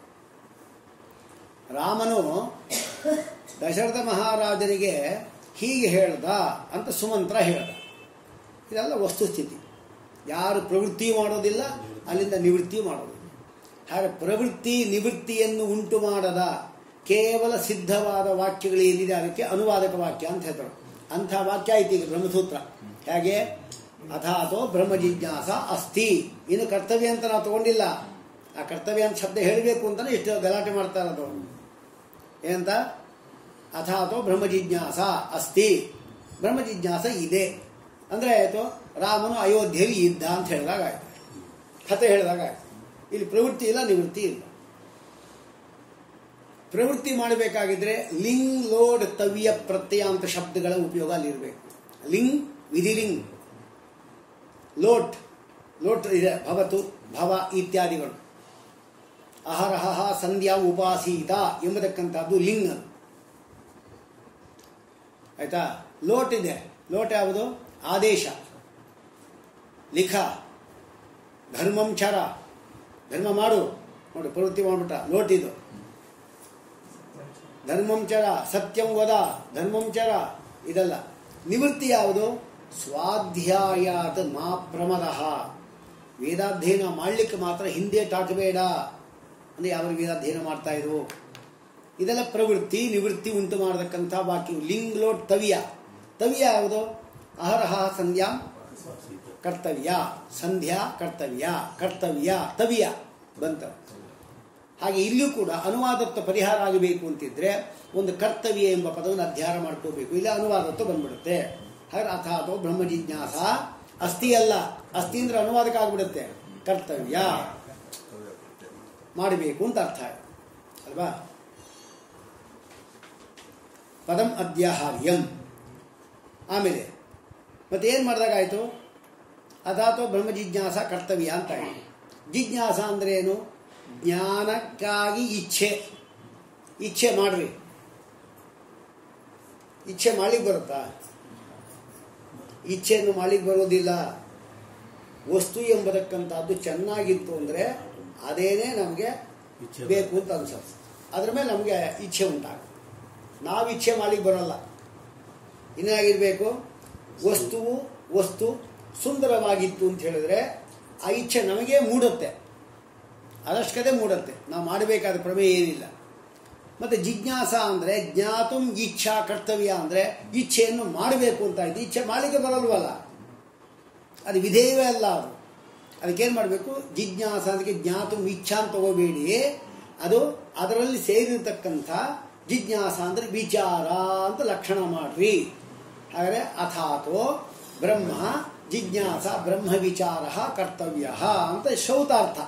ರಾಮನು ದಶರಥ ಮಹಾರಾಜನಿಗೆ ಹೀಗೆ ಹೇಳ್ದ ಅಂತ ಸುಮಂತ್ರ ಹೇಳ್ದ ಇದೆಲ್ಲ ವಸ್ತುಸ್ಥಿತಿ ಯಾರು ಪ್ರವೃತ್ತಿ ಮಾಡೋದಿಲ್ಲ ಅಲ್ಲಿಂದ ನಿವೃತ್ತಿ ಮಾಡೋದಿಲ್ಲ ಹಾಗೆ ಪ್ರವೃತ್ತಿ ನಿವೃತ್ತಿಯನ್ನು ಉಂಟು ಮಾಡದ ಕೇವಲ ಸಿದ್ಧವಾದ ವಾಕ್ಯಗಳು ಏನಿದೆ ಅದಕ್ಕೆ ಅನುವಾದಕ ವಾಕ್ಯ ಅಂತ ಹೇಳ್ತಾರೆ ಅಂಥ ವಾಕ್ಯ ಐತಿ ಈಗ ಬ್ರಹ್ಮಸೂತ್ರ ಹೇಗೆ ಅಥಾತೋ ಬ್ರಹ್ಮ ಜಿಜ್ಞಾಸ ಅಸ್ತಿ ಇನ್ನು ಕರ್ತವ್ಯ ಅಂತ ನಾವು ತಗೊಂಡಿಲ್ಲ ಆ ಕರ್ತವ್ಯ ಅಂತ ಶಬ್ದ ಹೇಳಬೇಕು ಅಂತಾನೆ ಇಷ್ಟು ಗಲಾಟೆ ಮಾಡ್ತಾ ಇರೋದು ಏನಂತ ಅಥಾತೋ ಬ್ರಹ್ಮ ಜಿಜ್ಞಾಸ ಅಸ್ತಿ ಬ್ರಹ್ಮ ಜಿಜ್ಞಾಸ ಇದೆ ಅಂದ್ರೆ ಆಯ್ತು ರಾಮನು ಅಯೋಧ್ಯೆಯಲ್ಲಿ ಇದ್ದ ಅಂತ ಹೇಳಿದಾಗ ಆಯ್ತು ಕಥೆ ಹೇಳಿದಾಗ ಆಯ್ತು ಇಲ್ಲಿ ಪ್ರವೃತ್ತಿ ಇಲ್ಲ ನಿವೃತ್ತಿ ಇಲ್ಲ ಪ್ರವೃತ್ತಿ ಮಾಡಬೇಕಾಗಿದ್ರೆ ಲಿಂಗ್ ಲೋಡ್ ತವ್ಯ ಪ್ರತ್ಯಯ ಅಂತ ಶಬ್ದಗಳ ಉಪಯೋಗ ಅಲ್ಲಿರಬೇಕು ಲಿಂಗ್ ವಿಧಿಲಿಂಗ್ ಲೋಟ್ ಲೋಟ್ ಇದೆ ಭವತು ಭವ ಇತ್ಯಾದಿಗಳು ಅಹರಹ ಸಂಧ್ಯಾ ಉಪಾಸೀತ ಎಂಬತಕ್ಕಂಥದ್ದು ಲಿಂಗ್ ಅದು ಆಯ್ತಾ ಲೋಟ್ ಇದೆ ಲೋಟ್ ಯಾವುದು ಆದೇಶ ಲಿಖ ಧರ್ಮಂ ಚರ ಧರ್ಮ ಮಾಡು ನೋಡಿ ಪ್ರವೃತ್ತಿ ಮಾಡ್ಬಿಟ್ಟ ಲೋಟ್ ಇದು ಧರ್ಮಂ ಚರ ಸತ್ಯಂ ವದ ಧರ್ಮಂ ಚರ ಇದಲ್ಲ ನಿವೃತ್ತಿ ಯಾವುದು ಸ್ವಾಧ್ಯಾಯಾತ್ ಮಾ ಪ್ರಮದಃ ವೇದಾಧ್ಯಯನ ಮಾಡಲಿಕ್ಕೆ ಮಾತ್ರ ಹಿಂದೆ ಟಾಕಬೇಡ ಅಂದರೆ ಯಾವ ವೇದಾಧ್ಯಯನ ಮಾಡ್ತಾ ಇದ್ರು ಇದೆಲ್ಲ ಪ್ರವೃತ್ತಿ ನಿವೃತ್ತಿ ಉಂಟು ಮಾಡತಕ್ಕಂಥ ವಾಕ್ಯ ಲಿಂಗ್ ಲೋಟ್ ತವಿಯ ತವಿಯ ಯಾವುದು ಅಹರಹ ಸಂಧ್ಯಾ ಕರ್ತವ್ಯ ಸಂಧ್ಯಾ ಕರ್ತವ್ಯ ಕರ್ತವ್ಯ ತವಿಯ ಬಂತ ಹಾಗೆ ಇಲ್ಲಿಯೂ ಕೂಡ ಅನುವಾದತ್ವ ಪರಿಹಾರ ಆಗಬೇಕು ಅಂತಿದ್ರೆ ಒಂದು ಕರ್ತವ್ಯ ಎಂಬ ಪದವನ್ನು ಅಧ್ಯಯನ ಮಾಡ್ಕೋಬೇಕು ಇಲ್ಲ ಅನುವಾದತ್ವ ಬಂದ್ಬಿಡುತ್ತೆ ಹಾಗೆ ಅಥಾತೋ ಬ್ರಹ್ಮ ಜಿಜ್ಞಾಸ ಅಸ್ಥಿ ಅಲ್ಲ ಅಸ್ಥಿ ಅಂದ್ರೆ ಅನುವಾದಕ್ಕೆ ಆಗ್ಬಿಡುತ್ತೆ ಕರ್ತವ್ಯ ಮಾಡಬೇಕು ಅಂತ ಅರ್ಥ ಅಲ್ವಾ ಪದಂ ಅದ್ಯಾಹಾರ್ಯಂ ಆಮೇಲೆ ಮತ್ತೆ ಏನು ಮಾಡಿದಾಗಾಯಿತು ಅಥಾತೋ ಬ್ರಹ್ಮ ಜಿಜ್ಞಾಸ ಕರ್ತವ್ಯ ಅಂತ ಆಯಿತು ಜಿಜ್ಞಾಸ ಅಂದ್ರೆ ಏನು ಜ್ಞಾನಕ್ಕಾಗಿ ಇಚ್ಛೆ ಇಚ್ಛೆ ಮಾಡ್ರಿ ಇಚ್ಛೆ ಮಾಡ್ಲಿಕ್ಕೆ ಬರುತ್ತಾ ಇಚ್ಛೆಯನ್ನು ಮಾಡ್ಲಿಕ್ಕೆ ಬರೋದಿಲ್ಲ ವಸ್ತು ಎಂಬತಕ್ಕಂಥದ್ದು ಚೆನ್ನಾಗಿತ್ತು ಅಂದರೆ ಅದೇನೇ ನಮಗೆ ಇಚ್ಛೆ ಬೇಕು ಅಂತ ಅನ್ಸುತ್ತೆ ಅದ್ರ ಮೇಲೆ ನಮಗೆ ಇಚ್ಛೆ ಉಂಟಾಗುತ್ತೆ ನಾವು ಇಚ್ಛೆ ಮಾಡ್ಲಿಕ್ಕೆ ಬರೋಲ್ಲ ಇನ್ನಾಗಿರ್ಬೇಕು ವಸ್ತುವು ವಸ್ತು ಸುಂದರವಾಗಿತ್ತು ಅಂತ ಹೇಳಿದ್ರೆ ಆ ಇಚ್ಛೆ ನಮಗೆ ಮೂಡುತ್ತೆ ಅದಷ್ಟೇ ಮೂಡುತ್ತೆ ನಾವು ಮಾಡಬೇಕಾದ ಪ್ರಮೇಯ ಏನಿಲ್ಲ ಮತ್ತು ಜಿಜ್ಞಾಸ ಅಂದರೆ ಜ್ಞಾತುಂ ಇಚ್ಛಾ ಕರ್ತವ್ಯ ಅಂದರೆ ಇಚ್ಛೆಯನ್ನು ಮಾಡಬೇಕು ಅಂತ ಆಯ್ತು ಇಚ್ಛೆ ಮಾಡಲಿಕ್ಕೆ ಬರಲ್ವಲ್ಲ ಅದು ವಿಧೇಯವೇ ಅಲ್ಲ ಅದು ಅದಕ್ಕೇನು ಮಾಡಬೇಕು ಜಿಜ್ಞಾಸ ಅದಕ್ಕೆ ಜ್ಞಾತುಂ ಇಚ್ಛಾ ಅಂತ ತಗೋಬೇಡಿ ಅದು ಅದರಲ್ಲಿ ಸೇರಿರ್ತಕ್ಕಂಥ ಜಿಜ್ಞಾಸ ಅಂದರೆ ವಿಚಾರ ಅಂತ ಲಕ್ಷಣ ಮಾಡ್ರಿ ಹಾಗಾದರೆ ಅಥಾತೋ ಬ್ರಹ್ಮ ಜಿಜ್ಞಾಸ ಬ್ರಹ್ಮ ವಿಚಾರ ಕರ್ತವ್ಯ ಅಂತ ಶೌತಾರ್ಥ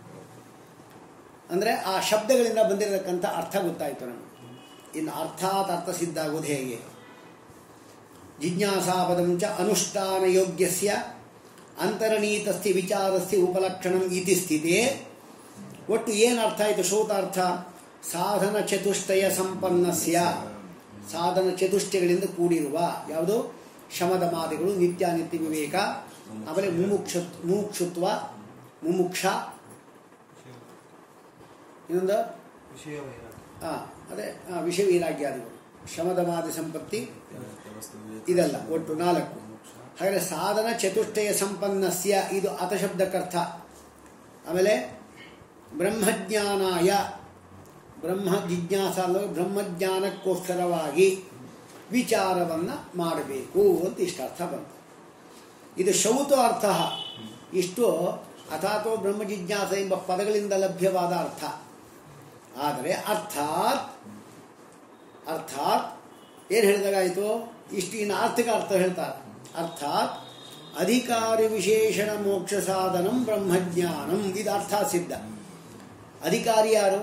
ಅಂದರೆ ಆ ಶಬ್ದಗಳಿಂದ ಬಂದಿರತಕ್ಕಂಥ ಅರ್ಥ ಗೊತ್ತಾಯಿತು ನಮಗೆ ಇನ್ನು ಅರ್ಥಾತ್ ಅರ್ಥ ಸಿದ್ಧಾಗೋದು ಹೇಗೆ ಜಿಜ್ಞಾಸಾಪದಂ ಚ ಅನುಷ್ಠಾನ ಯೋಗ್ಯಸ್ಯ ಅಂತರ್ನೀತಸ್ತಿ ವಿಚಾರಸ್ತಿ ಉಪಲಕ್ಷಣಂ ಇತಿ ಸ್ಥಿತಿ ಒಟ್ಟು ಏನು ಅರ್ಥ ಆಯಿತು ಶ್ರೋತಾರ್ಥ ಸಾಧನ ಚತುಷ್ಟಯ ಸಂಪನ್ನಸ್ಯ ಸಾಧನ ಚತುಷ್ಟಯಗಳಿಂದ ಕೂಡಿರುವ ಯಾವುದು ಶಮದ ಮಾದಿಗಳು ನಿತ್ಯಾನಿತ್ಯ ವಿವೇಕ ಆಮೇಲೆ ಮುಮುಕ್ಷ ಮುಮುಕ್ಷುತ್ವ ಮುಮುಕ್ಷ ಇನ್ನೊಂದು ವಿಷಯ ವೈರಾಗ್ಯ ಆ, ಅದೇ ಆ, ವಿಷಯ ವೈರಾಗ್ಯಾದಿಗಳು ಶಮದಮಾದಿ ಸಂಪತ್ತಿ ಇದಲ್ಲ ಒಟ್ಟು ನಾಲ್ಕು ಹಾಗಾದರೆ ಸಾಧನ ಚತುಷ್ಟಯ ಸಂಪನ್ನಸ್ಯ ಇದು ಅತಶಬ್ದಕ್ಕರ್ಥ ಆಮೇಲೆ ಬ್ರಹ್ಮಜ್ಞಾನಾಯ ಬ್ರಹ್ಮ ಜಿಜ್ಞಾಸ ಅಲ್ಲ ಬ್ರಹ್ಮಜ್ಞಾನಕ್ಕೋಸ್ಕರವಾಗಿ ವಿಚಾರವನ್ನು ಮಾಡಬೇಕು ಅಂತ ಇಷ್ಟ ಅರ್ಥ ಬಂತು ಇದು ಶೌತು ಅರ್ಥ ಇಷ್ಟು ಅಥಾತೋ ಬ್ರಹ್ಮ ಜಿಜ್ಞಾಸ ಎಂಬ ಪದಗಳಿಂದ ಲಭ್ಯವಾದ ಅರ್ಥ ಆದರೆ ಅರ್ಥಾತ್ ಅರ್ಥಾತ್ ಏನು ಹೇಳಿದಾಗಾಯಿತು ಇಷ್ಟು ಇನ್ನು ಆರ್ಥಿಕ ಅರ್ಥ ಹೇಳ್ತಾರೆ ಅರ್ಥಾತ್ ಅಧಿಕಾರಿ ವಿಶೇಷಣ ಮೋಕ್ಷ ಸಾಧನಂ ಬ್ರಹ್ಮಜ್ಞಾನಂ ಇದು ಅರ್ಥ ಸಿದ್ಧ ಅಧಿಕಾರಿ ಯಾರು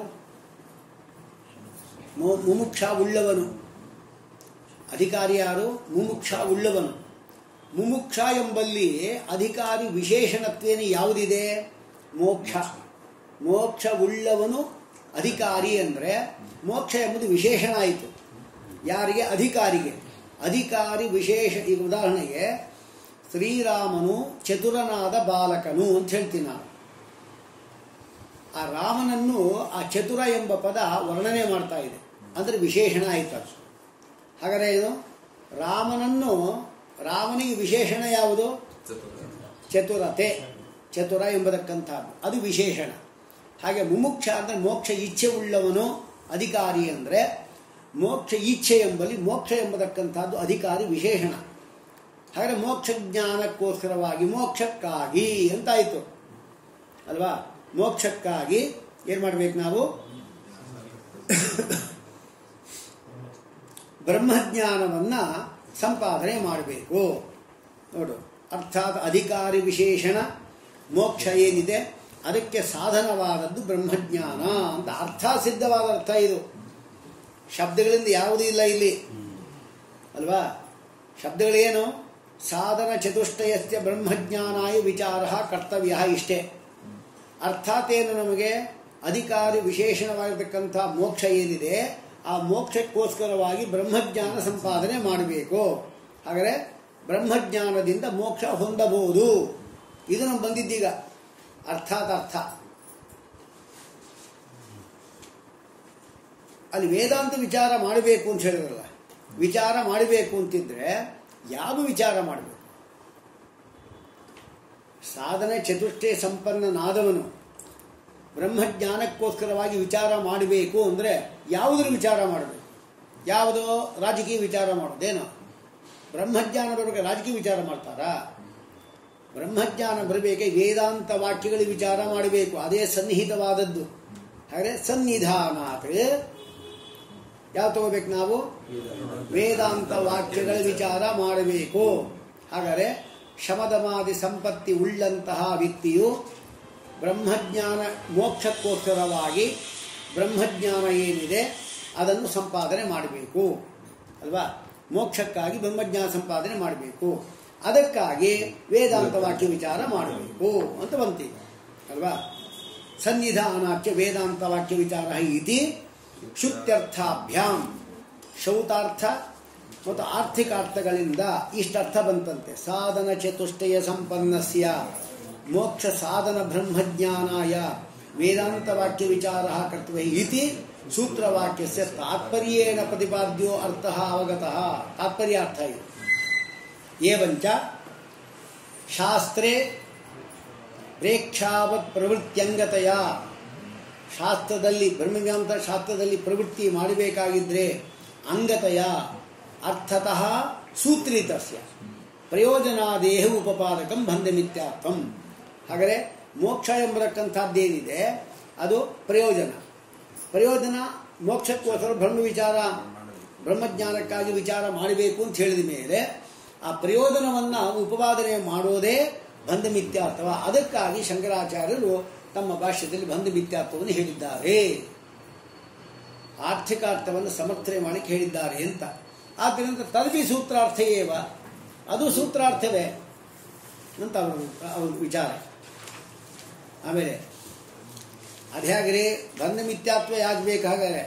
ಮು- ಮುಮುಕ್ಷ ಉಳ್ಳವನು ಅಧಿಕಾರಿ ಯಾರು ಮುಮುಕ್ಷ ಉಳ್ಳವನು ಮುಮುಕ್ಷ ಎಂಬಲ್ಲಿ ಅಧಿಕಾರಿ ವಿಶೇಷಣತ್ವೇನು ಯಾವುದಿದೆ ಮೋಕ್ಷ ಮೋಕ್ಷ ಉಳ್ಳವನು ಅಧಿಕಾರಿ ಅಂದರೆ ಮೋಕ್ಷ ಎಂಬುದು ವಿಶೇಷಣ ಆಯಿತು ಯಾರಿಗೆ ಅಧಿಕಾರಿಗೆ ಅಧಿಕಾರಿ ವಿಶೇಷ ಈಗ ಉದಾಹರಣೆಗೆ ಶ್ರೀರಾಮನು ಚತುರನಾದ ಬಾಲಕನು ಅಂತ ಹೇಳ್ತೀನಿ ನಾನು ಆ ರಾಮನನ್ನು ಆ ಚತುರ ಎಂಬ ಪದ ವರ್ಣನೆ ಮಾಡ್ತಾ ಇದೆ ಅಂದರೆ ವಿಶೇಷಣ ಆಯಿತು ಅದು ಹಾಗಾದರೆ ಏನು ರಾಮನನ್ನು ರಾಮನಿಗೆ ವಿಶೇಷಣ ಯಾವುದು ಚತುರತೆ ಚತುರ ಎಂಬತಕ್ಕಂಥದ್ದು ಅದು ವಿಶೇಷಣ ಹಾಗೆ ಮುಮುಕ್ಷ ಅಂದರೆ ಮೋಕ್ಷ ಇಚ್ಛೆ ಉಳ್ಳವನು ಅಧಿಕಾರಿ ಅಂದರೆ ಮೋಕ್ಷ ಇಚ್ಛೆ ಎಂಬಲ್ಲಿ ಮೋಕ್ಷ ಎಂಬತಕ್ಕಂಥದ್ದು ಅಧಿಕಾರಿ ವಿಶೇಷಣ ಹಾಗಾದರೆ ಮೋಕ್ಷ ಜ್ಞಾನಕ್ಕೋಸ್ಕರವಾಗಿ ಮೋಕ್ಷಕ್ಕಾಗಿ ಅಂತಾಯಿತು ಅಲ್ವಾ ಮೋಕ್ಷಕ್ಕಾಗಿ ಏನು ಮಾಡಬೇಕು ನಾವು ಬ್ರಹ್ಮಜ್ಞಾನವನ್ನು ಸಂಪಾದನೆ ಮಾಡಬೇಕು ನೋಡು ಅರ್ಥಾತ್ ಅಧಿಕಾರಿ ವಿಶೇಷಣ ಮೋಕ್ಷ ಏನಿದೆ ಅದಕ್ಕೆ ಸಾಧನವಾದದ್ದು ಬ್ರಹ್ಮಜ್ಞಾನ ಅಂತ ಅರ್ಥ ಸಿದ್ಧವಾದ ಅರ್ಥ ಇದು ಶಬ್ದಗಳಿಂದ ಯಾವುದೂ ಇಲ್ಲ ಇಲ್ಲಿ ಅಲ್ವಾ ಶಬ್ದಗಳೇನು ಸಾಧನ ಚತುಷ್ಟಯಸ್ಯ ಬ್ರಹ್ಮಜ್ಞಾನಾಯ ವಿಚಾರ ಕರ್ತವ್ಯ ಇಷ್ಟೇ ಅರ್ಥಾತ್ ಏನು ನಮಗೆ ಅಧಿಕಾರಿ ವಿಶೇಷಣವಾಗಿರ್ತಕ್ಕಂಥ ಮೋಕ್ಷ ಏನಿದೆ ಆ ಮೋಕ್ಷಕ್ಕೋಸ್ಕರವಾಗಿ ಬ್ರಹ್ಮಜ್ಞಾನ ಸಂಪಾದನೆ ಮಾಡಬೇಕು ಹಾಗಾದರೆ ಬ್ರಹ್ಮಜ್ಞಾನದಿಂದ ಮೋಕ್ಷ ಹೊಂದಬಹುದು ಇದು ನಮ್ಗೆ ಬಂದಿದ್ದೀಗ ಅರ್ಥಾತ್ ಅರ್ಥ ಅಲ್ಲಿ ವೇದಾಂತ ವಿಚಾರ ಮಾಡಬೇಕು ಅಂತ ಹೇಳಿದ್ರಲ್ಲ ವಿಚಾರ ಮಾಡಬೇಕು ಅಂತಿದ್ರೆ ಯಾವ ವಿಚಾರ ಮಾಡಬೇಕು ಸಾಧನೆ ಚತುಷ್ಟೇ ಸಂಪನ್ನನಾದವನು ಬ್ರಹ್ಮಜ್ಞಾನಕ್ಕೋಸ್ಕರವಾಗಿ ವಿಚಾರ ಮಾಡಬೇಕು ಅಂದರೆ ಯಾವುದ್ರ ವಿಚಾರ ಮಾಡಬೇಕು ಯಾವುದೋ ರಾಜಕೀಯ ವಿಚಾರ ಮಾಡೋದೇನೋ ಬ್ರಹ್ಮಜ್ಞಾನ ಬರಬೇಕು ರಾಜಕೀಯ ವಿಚಾರ ಮಾಡ್ತಾರಾ ಬ್ರಹ್ಮಜ್ಞಾನ ಬರಬೇಕೆ ವೇದಾಂತ ವಾಕ್ಯಗಳ ವಿಚಾರ ಮಾಡಬೇಕು ಅದೇ ಸನ್ನಿಹಿತವಾದದ್ದು ಹಾಗೆ ಸನ್ನಿಧಾನಾತ್ ಯಾವ ತಗೋಬೇಕು ನಾವು ವೇದಾಂತ ವಾಕ್ಯಗಳ ವಿಚಾರ ಮಾಡಬೇಕು ಹಾಗಾದರೆ ಶಮದಮಾದಿ ಸಂಪತ್ತಿ ಉಳ್ಳಂತಹ ವ್ಯಕ್ತಿಯು ಬ್ರಹ್ಮಜ್ಞಾನ ಮೋಕ್ಷಕ್ಕೋಸ್ಕರವಾಗಿ ಬ್ರಹ್ಮಜ್ಞಾನ ಏನಿದೆ ಅದನ್ನು ಸಂಪಾದನೆ ಮಾಡಬೇಕು ಅಲ್ವಾ ಮೋಕ್ಷಕ್ಕಾಗಿ ಬ್ರಹ್ಮಜ್ಞಾನ ಸಂಪಾದನೆ ಮಾಡಬೇಕು ಅದಕ್ಕಾಗಿ ವೇದಾಂತ ವಾಕ್ಯ ವಿಚಾರ ಮಾಡಬೇಕು ಅಂತ ಬಂತೀಗ ಅಲ್ವಾ ಸನ್ನಿಧಾನಾಚ್ಯ ವೇದಾಂತ ವಾಕ್ಯ ವಿಚಾರ ಇತಿ ಶುತ್ಯರ್ಥಾಭ್ಯಾಂ ಶೌತಾರ್ಥ ಮತ್ತು ಆರ್ಥಿಕಾರ್ಥಗಳಿಂದ ಇಷ್ಟರ್ಥ ಬಂತಂತೆ ಸಾಧನ ಚತುಷ್ಟಯ ಸಂಪನ್ನಸ್ಯ ಮೋಕ್ಷ ಸಾಧನ ಬ್ರಹ್ಮಜ್ಞಾನಾಯ ವೇದಾಂತ ವಾಕ್ಯ ವಿಚಾರ ಕರ್ತವ್ಯ ಇತಿ ಸೂತ್ರವಾಕ್ಯಸ್ಯ ತಾತ್ಪರ್ಯೇಣ ಪ್ರತಿಪಾದ್ಯೋ ಅರ್ಥ ಅವಗತಃ ತಾತ್ಪರ್ಯಾರ್ಥ ಇದು ಏವಂಚ ಶಾಸ್ತ್ರೇ ಪ್ರೇಕ್ಷಾವತ್ ಪ್ರವೃತ್ತಿಯಂಗತೆಯ ಶಾಸ್ತ್ರದಲ್ಲಿ ಬ್ರಹ್ಮಜ್ಞಾನ ಶಾಸ್ತ್ರದಲ್ಲಿ ಪ್ರವೃತ್ತಿ ಮಾಡಬೇಕಾಗಿದ್ರೆ ಅಂಗತೆಯ ಅರ್ಥತಃ ಸೂತ್ರಿತಸ್ಯ ಪ್ರಯೋಜನಾದೇಹ ಉಪಪಾದಕಂ ಬಂಧಮಿತ್ಯಾರ್ಥಂ ಹಾಗಾದರೆ ಮೋಕ್ಷ ಎಂಬತಕ್ಕಂಥದ್ದೇನಿದೆ ಅದು ಪ್ರಯೋಜನ ಪ್ರಯೋಜನ ಮೋಕ್ಷಕ್ಕೋಸ್ಕರ ಬ್ರಹ್ಮ ವಿಚಾರ ಬ್ರಹ್ಮಜ್ಞಾನಕ್ಕಾಗಿ ವಿಚಾರ ಮಾಡಬೇಕು ಅಂತ ಹೇಳಿದ ಮೇಲೆ ಆ ಪ್ರಯೋಜನವನ್ನು ಉಪಪಾದನೆ ಮಾಡೋದೇ ಬಂಧ ಮಿಥ್ಯಾರ್ಥವ ಅದಕ್ಕಾಗಿ ಶಂಕರಾಚಾರ್ಯರು ತಮ್ಮ ಭಾಷ್ಯದಲ್ಲಿ ಬಂಧ ಮಿಥ್ಯಾರ್ಥವನ್ನು ಹೇಳಿದ್ದಾರೆ ಆರ್ಥಿಕ ಅರ್ಥವನ್ನು ಸಮರ್ಥನೆ ಮಾಡಿ ಹೇಳಿದ್ದಾರೆ ಅಂತ ಆದ್ದರಿಂದ ತದಪಿ ಸೂತ್ರಾರ್ಥ ಏವ ಅದು ಸೂತ್ರಾರ್ಥವೇ ಅಂತ ಅವರು ಅವ್ರ ವಿಚಾರ ಆಮೇಲೆ ಅದ್ಯಾಗ್ರಿ ಬಂಧ ಮಿಥ್ಯಾತ್ವ ಯಾಕೆ ಬೇಕಾದರೆ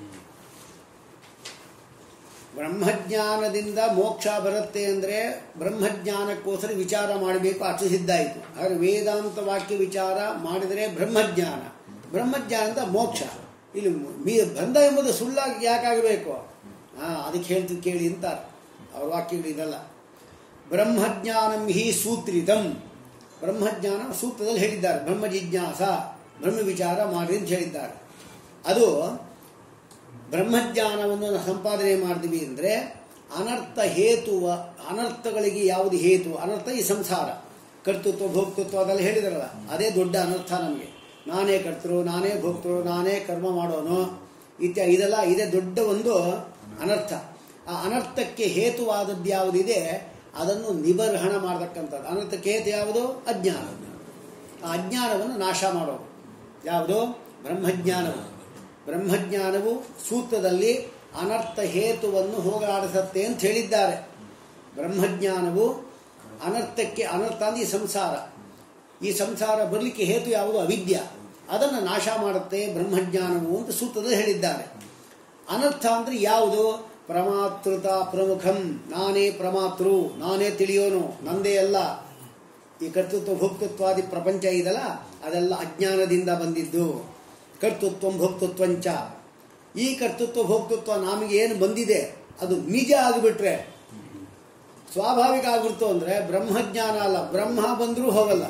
ಬ್ರಹ್ಮಜ್ಞಾನದಿಂದ ಮೋಕ್ಷ ಬರುತ್ತೆ ಅಂದರೆ ಬ್ರಹ್ಮಜ್ಞಾನಕ್ಕೋಸ್ಕರ ವಿಚಾರ ಮಾಡಬೇಕು ಅಷ್ಟು ಸಿದ್ಧಾಯಿತು ಆದರೆ ವೇದಾಂತ ವಾಕ್ಯ ವಿಚಾರ ಮಾಡಿದರೆ ಬ್ರಹ್ಮಜ್ಞಾನ ಬ್ರಹ್ಮಜ್ಞಾನದ ಮೋಕ್ಷ ಇಲ್ಲಿ ಮೀ ಬಂಧ ಎಂಬುದು ಸುಳ್ಳಾಗಿ ಯಾಕಾಗಬೇಕು ಹಾಂ ಅದಕ್ಕೆ ಹೇಳ್ತಿದ್ದು ಕೇಳಿ ಅಂತಾರೆ ಅವ್ರ ವಾಕ್ಯಗಳು ಇದಲ್ಲ ಬ್ರಹ್ಮಜ್ಞಾನಂ ಹಿ ಸೂತ್ರಿತಂ ಬ್ರಹ್ಮಜ್ಞಾನ ಸೂತ್ರದಲ್ಲಿ ಹೇಳಿದ್ದಾರೆ ಬ್ರಹ್ಮ ಜಿಜ್ಞಾಸ ಬ್ರಹ್ಮ ವಿಚಾರ ಮಾಡಿ ಅಂತ ಹೇಳಿದ್ದಾರೆ ಅದು ಬ್ರಹ್ಮಜ್ಞಾನವನ್ನು ನಾವು ಸಂಪಾದನೆ ಮಾಡ್ತೀವಿ ಅಂದರೆ ಅನರ್ಥ ಹೇತುವ ಅನರ್ಥಗಳಿಗೆ ಯಾವುದು ಹೇತು ಅನರ್ಥ ಈ ಸಂಸಾರ ಕರ್ತೃತ್ವ ಭೋಕ್ತೃತ್ವ ಅದೆಲ್ಲ ಹೇಳಿದಾರಲ್ಲ ಅದೇ ದೊಡ್ಡ ಅನರ್ಥ ನಮಗೆ ನಾನೇ ಕರ್ತೃ ನಾನೇ ಭೋಕ್ತೃ ನಾನೇ ಕರ್ಮ ಮಾಡೋನು ಇತ್ಯ ಇದೆಲ್ಲ ಇದೇ ದೊಡ್ಡ ಒಂದು ಅನರ್ಥ ಆ ಅನರ್ಥಕ್ಕೆ ಹೇತುವಾದದ್ದು ಯಾವುದಿದೆ ಅದನ್ನು ನಿಬರ್ಹಣ ಮಾಡತಕ್ಕಂಥದ್ದು ಅನರ್ಥಕ್ಕೆ ಹೇತು ಯಾವುದು ಅಜ್ಞಾನ ಆ ಅಜ್ಞಾನವನ್ನು ನಾಶ ಮಾಡೋದು ಯಾವುದು ಬ್ರಹ್ಮಜ್ಞಾನವು ಬ್ರಹ್ಮಜ್ಞಾನವು ಸೂತ್ರದಲ್ಲಿ ಅನರ್ಥ ಹೇತುವನ್ನು ಹೋಗಲಾಡಿಸುತ್ತೆ ಅಂತ ಹೇಳಿದ್ದಾರೆ ಬ್ರಹ್ಮಜ್ಞಾನವು ಅನರ್ಥಕ್ಕೆ ಅನರ್ಥ ಅಂದ್ರೆ ಈ ಸಂಸಾರ ಈ ಸಂಸಾರ ಬರಲಿಕ್ಕೆ ಹೇತು ಯಾವುದು ಅವಿದ್ಯ ಅದನ್ನು ನಾಶ ಮಾಡುತ್ತೆ ಬ್ರಹ್ಮಜ್ಞಾನವು ಅಂತ ಸೂತ್ರದಲ್ಲಿ ಹೇಳಿದ್ದಾರೆ ಅನರ್ಥ ಅಂದ್ರೆ ಯಾವುದು ಪ್ರಮಾತೃತ ಪ್ರಮುಖಂ ನಾನೇ ಪ್ರಮಾತೃ ನಾನೇ ತಿಳಿಯೋನು ನಂದೇ ಅಲ್ಲ ಈ ಕರ್ತೃತ್ವ ಭೋಕ್ತೃತ್ವಾದಿ ಪ್ರಪಂಚ ಇದಲ್ಲ ಅದೆಲ್ಲ ಅಜ್ಞಾನದಿಂದ ಬಂದಿದ್ದು ಕರ್ತೃತ್ವ ಭೋಕ್ತೃತ್ವಂಚ ಈ ಕರ್ತೃತ್ವ ಭೋಕ್ತೃತ್ವ ನಮಗೆ ಏನು ಬಂದಿದೆ ಅದು ನಿಜ ಆಗಿಬಿಟ್ರೆ ಸ್ವಾಭಾವಿಕ ಆಗ್ಬಿಡ್ತು ಅಂದ್ರೆ ಬ್ರಹ್ಮಜ್ಞಾನ ಅಲ್ಲ ಬ್ರಹ್ಮ ಬಂದರೂ ಹೋಗಲ್ಲ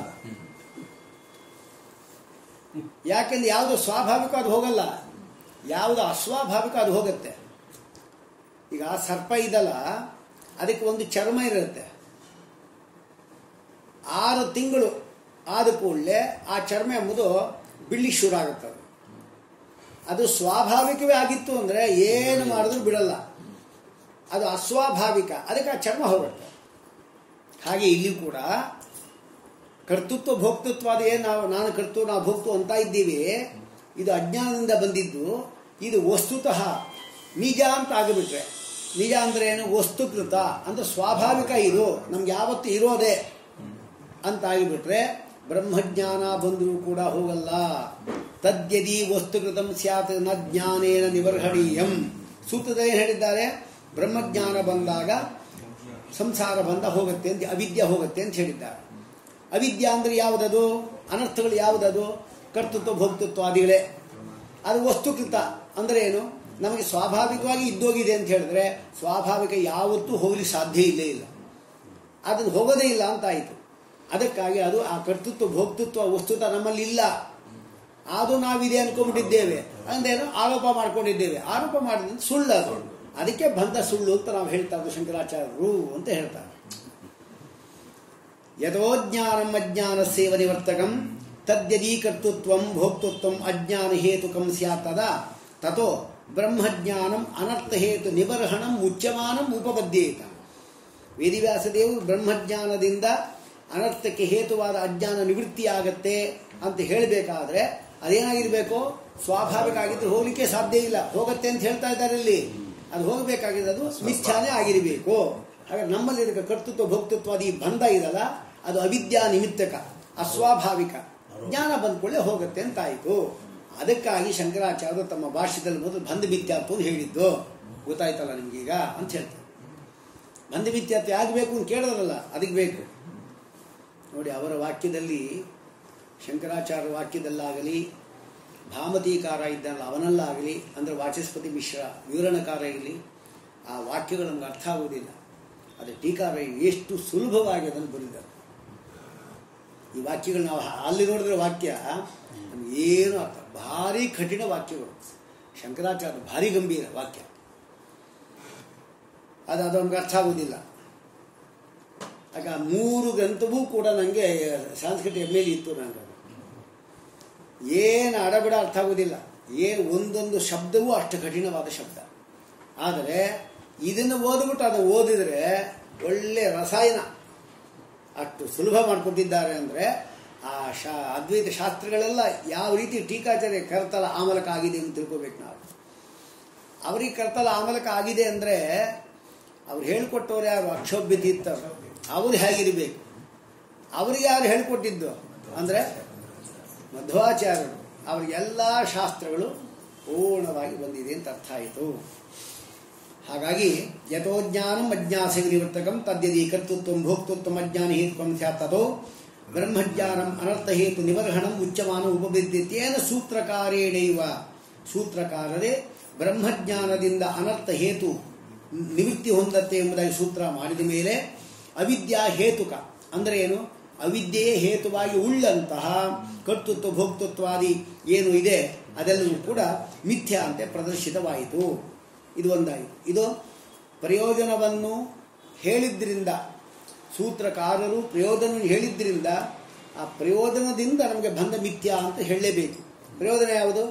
ಯಾಕೆಂದ್ರೆ ಯಾವುದು ಸ್ವಾಭಾವಿಕ ಅದು ಹೋಗಲ್ಲ ಯಾವುದು ಅಸ್ವಾಭಾವಿಕ ಅದು ಹೋಗುತ್ತೆ ಈಗ ಸರ್ಪ ಇದಲ್ಲ ಅದಕ್ಕೆ ಒಂದು ಚರ್ಮ ಇರುತ್ತೆ ಆರು ತಿಂಗಳು ಆದ ಕೂಡಲೇ ಆ ಚರ್ಮ ಎಂಬುದು ಬಿಳಿ ಶುರು ಆಗುತ್ತೆ ಅದು. ಅದು ಸ್ವಾಭಾವಿಕವೇ ಆಗಿತ್ತು ಅಂದರೆ ಏನು ಮಾಡಿದ್ರೂ ಬಿಡಲ್ಲ ಅದು ಅಸ್ವಾಭಾವಿಕ ಅದಕ್ಕೆ ಆ ಚರ್ಮ ಹೋಗುತ್ತೆ ಹಾಗೆ ಇಲ್ಲಿ ಕೂಡ ಕರ್ತೃತ್ವ ಭೋಕ್ತೃತ್ವ ಅದು ಏನು ನಾವು ನಾನು ಕರ್ತೃ ನಾವು ಭೋಕ್ತು ಅಂತ ಇದ್ದೀವಿ ಇದು ಅಜ್ಞಾನದಿಂದ ಬಂದಿದ್ದು ಇದು ವಸ್ತುತಃ ನಿಜ ಅಂತ ಆಗಿಬಿಟ್ರೆ ನಿಜ ಅಂದ್ರೆ ಏನು ವಸ್ತುಕೃತ ಅಂದ್ರೆ ಸ್ವಾಭಾವಿಕ ಇದು ನಮ್ಗೆ ಯಾವತ್ತು ಇರೋದೇ ಅಂತ ಆಗಿಬಿಟ್ರೆ ಬ್ರಹ್ಮಜ್ಞಾನ ಬಂದರೂ ಕೂಡ ಹೋಗಲ್ಲ ತದ್ಯದಿ ವಸ್ತುಕೃತಂ ಸ್ಯಾತ್ ನ ಜ್ಞಾನೇನ ನಿಬರ್ಹಣೀಯಂ ಸೂತ್ರದಲ್ಲಿ ಏನು ಹೇಳಿದ್ದಾರೆ ಬ್ರಹ್ಮಜ್ಞಾನ ಬಂದಾಗ ಸಂಸಾರ ಬಂದ ಹೋಗುತ್ತೆ ಅಂತ ಅವಿದ್ಯೆ ಹೋಗುತ್ತೆ ಅಂತ ಹೇಳಿದ್ದಾರೆ ಅವಿದ್ಯ ಅಂದ್ರೆ ಯಾವುದದು ಅನರ್ಥಗಳು ಯಾವುದದು ಕರ್ತೃತ್ವ ಭೋಕ್ತೃತ್ವ ಆದಿಗಳೇ ಅದು ವಸ್ತುಕೃತ ಅಂದ್ರೆ ಏನು ನಮಗೆ ಸ್ವಾಭಾವಿಕವಾಗಿ ಇದ್ದೋಗಿದೆ ಅಂತ ಹೇಳಿದ್ರೆ ಸ್ವಾಭಾವಿಕ ಯಾವತ್ತೂ ಹೋಗಲಿಕ್ಕೆ ಸಾಧ್ಯ ಇಲ್ಲೇ ಇಲ್ಲ ಅದನ್ನು ಹೋಗೋದೇ ಇಲ್ಲ ಅಂತ ಆಯಿತು ಅದಕ್ಕಾಗಿ ಅದು ಆ ಕರ್ತೃತ್ವ ಭೋಕ್ತೃತ್ವ ವಸ್ತುತ ನಮ್ಮಲ್ಲಿ ಇಲ್ಲ ಅದು ನಾವಿದೆ ಅನ್ಕೊಂಡ್ಬಿಟ್ಟಿದ್ದೇವೆ ಅಂದೇನು ಆರೋಪ ಮಾಡ್ಕೊಂಡಿದ್ದೇವೆ ಆರೋಪ ಮಾಡಿದ್ರೆ ಸುಳ್ಳು ಅದು ಅದಕ್ಕೆ ಬಂದ ಸುಳ್ಳು ಅಂತ ನಾವು ಹೇಳ್ತಾ ಇದ್ದು ಶಂಕರಾಚಾರ್ಯರು ಅಂತ ಹೇಳ್ತಾರೆ ಯಥೋಜ್ಞಾನಂ ಅಜ್ಞಾನ ಸೇವ ನಿವರ್ತಕಂ ತದ್ಯದಿ ಕರ್ತೃತ್ವಂ ಭೋಕ್ತೃತ್ವಂ ಅಜ್ಞಾನ ಹೇತುಕಂ ಸ್ಯಾತ್ ತದಾ ತಥೋ ಬ್ರಹ್ಮಜ್ಞಾನಂ ಅನರ್ಥ ಹೇತು ನಿಬರ್ಹಣಂ ಮುಚ್ಯಮಾನಂ ಉಪಪದ್ಯೇತ ವೇದಿವ್ಯಾಸದೇವರು ಬ್ರಹ್ಮಜ್ಞಾನದಿಂದ ಅನರ್ಥಕ್ಕೆ ಹೇತುವಾದ ಅಜ್ಞಾನ ನಿವೃತ್ತಿ ಆಗತ್ತೆ ಅಂತ ಹೇಳಬೇಕಾದ್ರೆ ಅದೇನಾಗಿರ್ಬೇಕು ಸ್ವಾಭಾವಿಕ ಆಗಿದ್ರೆ ಹೋಗ್ಲಿಕ್ಕೆ ಸಾಧ್ಯ ಇಲ್ಲ ಹೋಗತ್ತೆ ಅಂತ ಹೇಳ್ತಾ ಇದ್ದಾರೆ ಇಲ್ಲಿ ಅದು ಹೋಗಬೇಕಾಗಿದ್ರೆ ಅದು ಮಿಥ್ಯಾನೇ ಆಗಿರಬೇಕು ಹಾಗಾದ್ರೆ ನಮ್ಮಲ್ಲಿರುವ ಕರ್ತೃತ್ವ ಭೋಕ್ತೃತ್ವಾದಿ ಬಂಧ ಇದಲ್ಲ ಅದು ಅವಿದ್ಯಾ ನಿಮಿತ್ತಕ ಅಸ್ವಾಭಾವಿಕ ಜ್ಞಾನ ಬಂದ್ಕೊಳ್ಳೆ ಹೋಗುತ್ತೆ ಅಂತ ಆಯಿತು ಅದಕ್ಕಾಗಿ ಶಂಕರಾಚಾರ್ಯರು ತಮ್ಮ ಭಾಷ್ಯದಲ್ಲಿ ಮೊದಲು ಬಂಧ ಮಿಥ್ಯಾತ್ವ ಅಂತ ಹೇಳಿದ್ದು ಗೊತ್ತಾಯ್ತಲ್ಲ ನಿಮ್ಗೀಗ ಅಂತ ಹೇಳ್ತಾರೆ ಬಂಧ ಮಿಥ್ಯಾತ್ವ ಯಾಕೆ ಬೇಕು ಅಂತ ಕೇಳಿದ್ರಲ್ಲ ಅದಕ್ಕೆ ಬೇಕು ನೋಡಿ ಅವರ ವಾಕ್ಯದಲ್ಲಿ ಶಂಕರಾಚಾರ್ಯ ವಾಕ್ಯದಲ್ಲಾಗಲಿ ಭಾಮತೀಕಾರ ಇದ್ದಾನಲ್ಲ ಅವನಲ್ಲಾಗಲಿ ಅಂದರೆ ವಾಚಸ್ಪತಿ ಮಿಶ್ರ ವಿವರಣಕಾರ ಇರಲಿ ಆ ವಾಕ್ಯಗಳು ನಮ್ಗೆ ಅರ್ಥ ಆಗುವುದಿಲ್ಲ ಅದು ಟೀಕಾರ ಎಷ್ಟು ಸುಲಭವಾಗಿ ಅದನ್ನು ಬರೆದಿದ್ದಾರೆ ಈ ವಾಕ್ಯಗಳು ನಾವು ಅಲ್ಲಿ ನೋಡಿದ್ರೆ ವಾಕ್ಯ ನಮ್ಗೆ ಏನು ಅರ್ಥ ಭಾರಿ ಕಠಿಣ ವಾಕ್ಯಗಳು ಶಂಕರಾಚಾರ್ಯ ಭಾರಿ ಗಂಭೀರ ವಾಕ್ಯ ಅದು ಅದು ನಮ್ಗೆ ಅರ್ಥ ಆಗುವುದಿಲ್ಲ ಆಗ ಆ ಮೂರು ಗ್ರಂಥವೂ ಕೂಡ ನನಗೆ ಸಂಸ್ಕೃತ ಎಮ್ ಎಲ್ ಇತ್ತು ನನಗೆ ಏನು ಅಡಬಡ ಅರ್ಥ ಆಗುವುದಿಲ್ಲ ಏನು ಒಂದೊಂದು ಶಬ್ದವೂ ಅಷ್ಟು ಕಠಿಣವಾದ ಶಬ್ದ ಆದರೆ ಇದನ್ನು ಓದ್ಬಿಟ್ಟು ಅದನ್ನು ಓದಿದರೆ ಒಳ್ಳೆ ರಸಾಯನ ಅಷ್ಟು ಸುಲಭ ಮಾಡಿಕೊಟ್ಟಿದ್ದಾರೆ ಅಂದರೆ ಆ ಶಾ ಅದ್ವೈತ ಶಾಸ್ತ್ರಗಳೆಲ್ಲ ಯಾವ ರೀತಿ ಟೀಕಾಚಾರ್ಯ ಕರ್ತಲ ಆಮಲಕ ಆಗಿದೆ ಅಂತ ತಿಳ್ಕೊಬೇಕು ನಾವು ಅವರಿಗೆ ಕರ್ತಲ ಆಮಲಕ ಆಗಿದೆ ಅಂದರೆ ಅವ್ರು ಹೇಳ್ಕೊಟ್ಟವ್ರು ಯಾರು ಅಕ್ಷೋಭ್ಯ ತೀರ್ಥರು ಅವರು ಹೇಗಿರಬೇಕು ಅವರಿಗೆ ಯಾರು ಹೇಳ್ಕೊಟ್ಟಿದ್ದು ಅಂದರೆ ಮಧ್ವಾಚಾರ್ಯರು ಅವರಿಗೆಲ್ಲ ಶಾಸ್ತ್ರಗಳು ಪೂರ್ಣವಾಗಿ ಬಂದಿದೆ ಅಂತ ಅರ್ಥ ಆಯಿತು ಹಾಗಾಗಿ ಯಥೋಜ್ಞಾನಂ ಅಜ್ಞಾಸ ನಿವರ್ತಕಂ ತದ್ಯದಿ ಕರ್ತೃತ್ವ ಭೋಕ್ತೃತ್ವ ಅಜ್ಞಾನ ಹೇತುಕಂ ಸ್ಯಾತ್ತದೋ ಬ್ರಹ್ಮಜ್ಞಾನಂ ಅನರ್ಥ ಹೇತು ನಿಬರ್ಹಣಂ ಉಚ್ಚಮಾನ ಉಪಬಿದ್ಯತೇನ ಸೂತ್ರಕಾರೇಣೈವ ಸೂತ್ರಕಾರರೇ ಬ್ರಹ್ಮಜ್ಞಾನದಿಂದ ಅನರ್ಥ ಹೇತು ನಿವೃತ್ತಿ ಹೊಂದತ್ತೆ ಎಂಬುದಾಗಿ ಸೂತ್ರ ಮಾಡಿದ ಮೇಲೆ ಅವಿದ್ಯಾ ಹೇತುಕ ಅಂದರೆ ಏನು ಅವಿದ್ಯೆಯೇ ಹೇತುವಾಗಿ ಉಳ್ಳಂತಹ ಕರ್ತೃತ್ವ ಭೋಕ್ತೃತ್ವಾದಿ ಏನು ಇದೆ ಅದೆಲ್ಲವೂ ಕೂಡ ಮಿಥ್ಯ ಅಂತೆ ಪ್ರದರ್ಶಿತವಾಯಿತು ಇದು ಒಂದಾಯಿತು ಇದು ಪ್ರಯೋಜನವನ್ನು ಹೇಳಿದ್ರಿಂದ ಸೂತ್ರಕಾರರು ಪ್ರಯೋಜನ ಹೇಳಿದ್ರಿಂದ ಆ ಪ್ರಯೋಜನದಿಂದ ನಮಗೆ ಬಂದ ಮಿಥ್ಯ ಅಂತ ಹೇಳಲೇಬೇಕು ಪ್ರಯೋಜನ ಯಾವುದು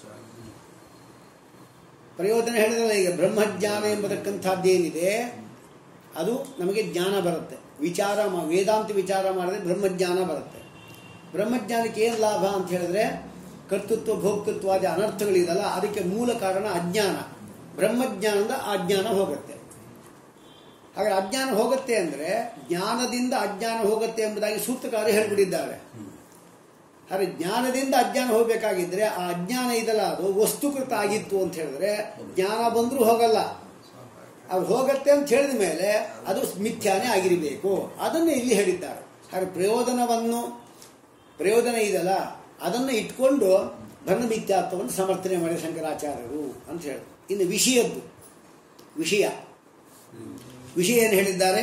ಪ್ರಯೋಜನ ಹೇಳಿದ್ರೆ ಈಗ ಬ್ರಹ್ಮಜ್ಞಾನ ಎಂಬತಕ್ಕಂಥದ್ದೇನಿದೆ ಅದು ನಮಗೆ ಜ್ಞಾನ ಬರುತ್ತೆ ವಿಚಾರ ಮಾ ವೇದಾಂತ ವಿಚಾರ ಮಾಡಿದ್ರೆ ಬ್ರಹ್ಮಜ್ಞಾನ ಬರುತ್ತೆ ಬ್ರಹ್ಮಜ್ಞಾನಕ್ಕೆ ಏನು ಲಾಭ ಅಂತ ಹೇಳಿದ್ರೆ ಕರ್ತೃತ್ವ ಭೋಕ್ತೃತ್ವಾದ ಅನರ್ಥಗಳಿದಲ್ಲ ಅದಕ್ಕೆ ಮೂಲ ಕಾರಣ ಅಜ್ಞಾನ ಬ್ರಹ್ಮಜ್ಞಾನದಿಂದ ಆ ಜ್ಞಾನ ಹೋಗುತ್ತೆ ಹಾಗಾದ್ರೆ ಅಜ್ಞಾನ ಹೋಗುತ್ತೆ ಅಂದರೆ ಜ್ಞಾನದಿಂದ ಅಜ್ಞಾನ ಹೋಗುತ್ತೆ ಎಂಬುದಾಗಿ ಸೂತ್ರಕಾರ ಹೇಳ್ಬಿಟ್ಟಿದ್ದಾರೆ ಹಾಗೆ ಜ್ಞಾನದಿಂದ ಅಜ್ಞಾನ ಹೋಗಬೇಕಾಗಿದ್ರೆ ಆ ಅಜ್ಞಾನ ಇದಲ್ಲ ಅದು ವಸ್ತುಕೃತ ಆಗಿತ್ತು ಅಂತ ಹೇಳಿದ್ರೆ ಜ್ಞಾನ ಬಂದರೂ ಹೋಗಲ್ಲ ಅದು ಹೋಗತ್ತೆ ಅಂತ ಹೇಳಿದ ಮೇಲೆ ಅದು ಮಿಥ್ಯಾನೇ ಆಗಿರಬೇಕು ಅದನ್ನು ಇಲ್ಲಿ ಹೇಳಿದ್ದಾರೆ ಹಾಗೆ ಪ್ರಯೋಜನವನ್ನು ಪ್ರಯೋಜನ ಇದಲ್ಲ ಅದನ್ನು ಇಟ್ಕೊಂಡು ಬಣ್ಣ ಮಿಥ್ಯಾತ್ವವನ್ನು ಸಮರ್ಥನೆ ಮಾಡಿ ಶಂಕರಾಚಾರ್ಯರು ಅಂತ ಹೇಳಿ ಇನ್ನು ವಿಷಯದ್ದು ವಿಷಯ ವಿಷಯ ಏನು ಹೇಳಿದ್ದಾರೆ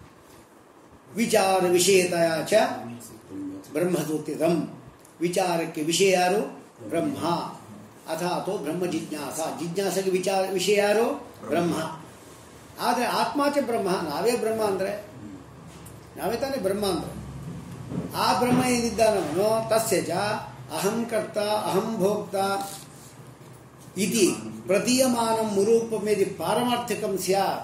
ವಿಚಾರ ವಿಷಯತಯಾಚ ಬ್ರಹ್ಮಸೂತ್ರಿತಂ ವಿಚಾರಕ್ಕೆ ವಿಷಯ ಯಾರು ಬ್ರಹ್ಮ ಅಥಾತೋ ಬ್ರಹ್ಮ ಜಿಜ್ಞಾಸ ಜಿಜ್ಞಾಸಕ್ಕೆ ವಿಚಾರ ವಿಷಯ ಯಾರು ಬ್ರಹ್ಮ ಆದರೆ ಆತ್ಮಾಚ ಬ್ರಹ್ಮ ನಾವೇ ಬ್ರಹ್ಮ ಅಂದರೆ ನಾವೇ ತಾನೇ ಬ್ರಹ್ಮ ಅಂದರೆ ಆ ಬ್ರಹ್ಮ ಏನಿದ್ದಾನವನು ತಸ್ಯ ಚ ಅಹಂ ಕರ್ತ ಅಹಂ ಭೋಕ್ತ ಇತಿ ಪ್ರತೀಯಮಾನಂ ಮುರೂಪಮೇದಿ ಪಾರಮಾರ್ಥಿಕಂ ಸ್ಯಾತ್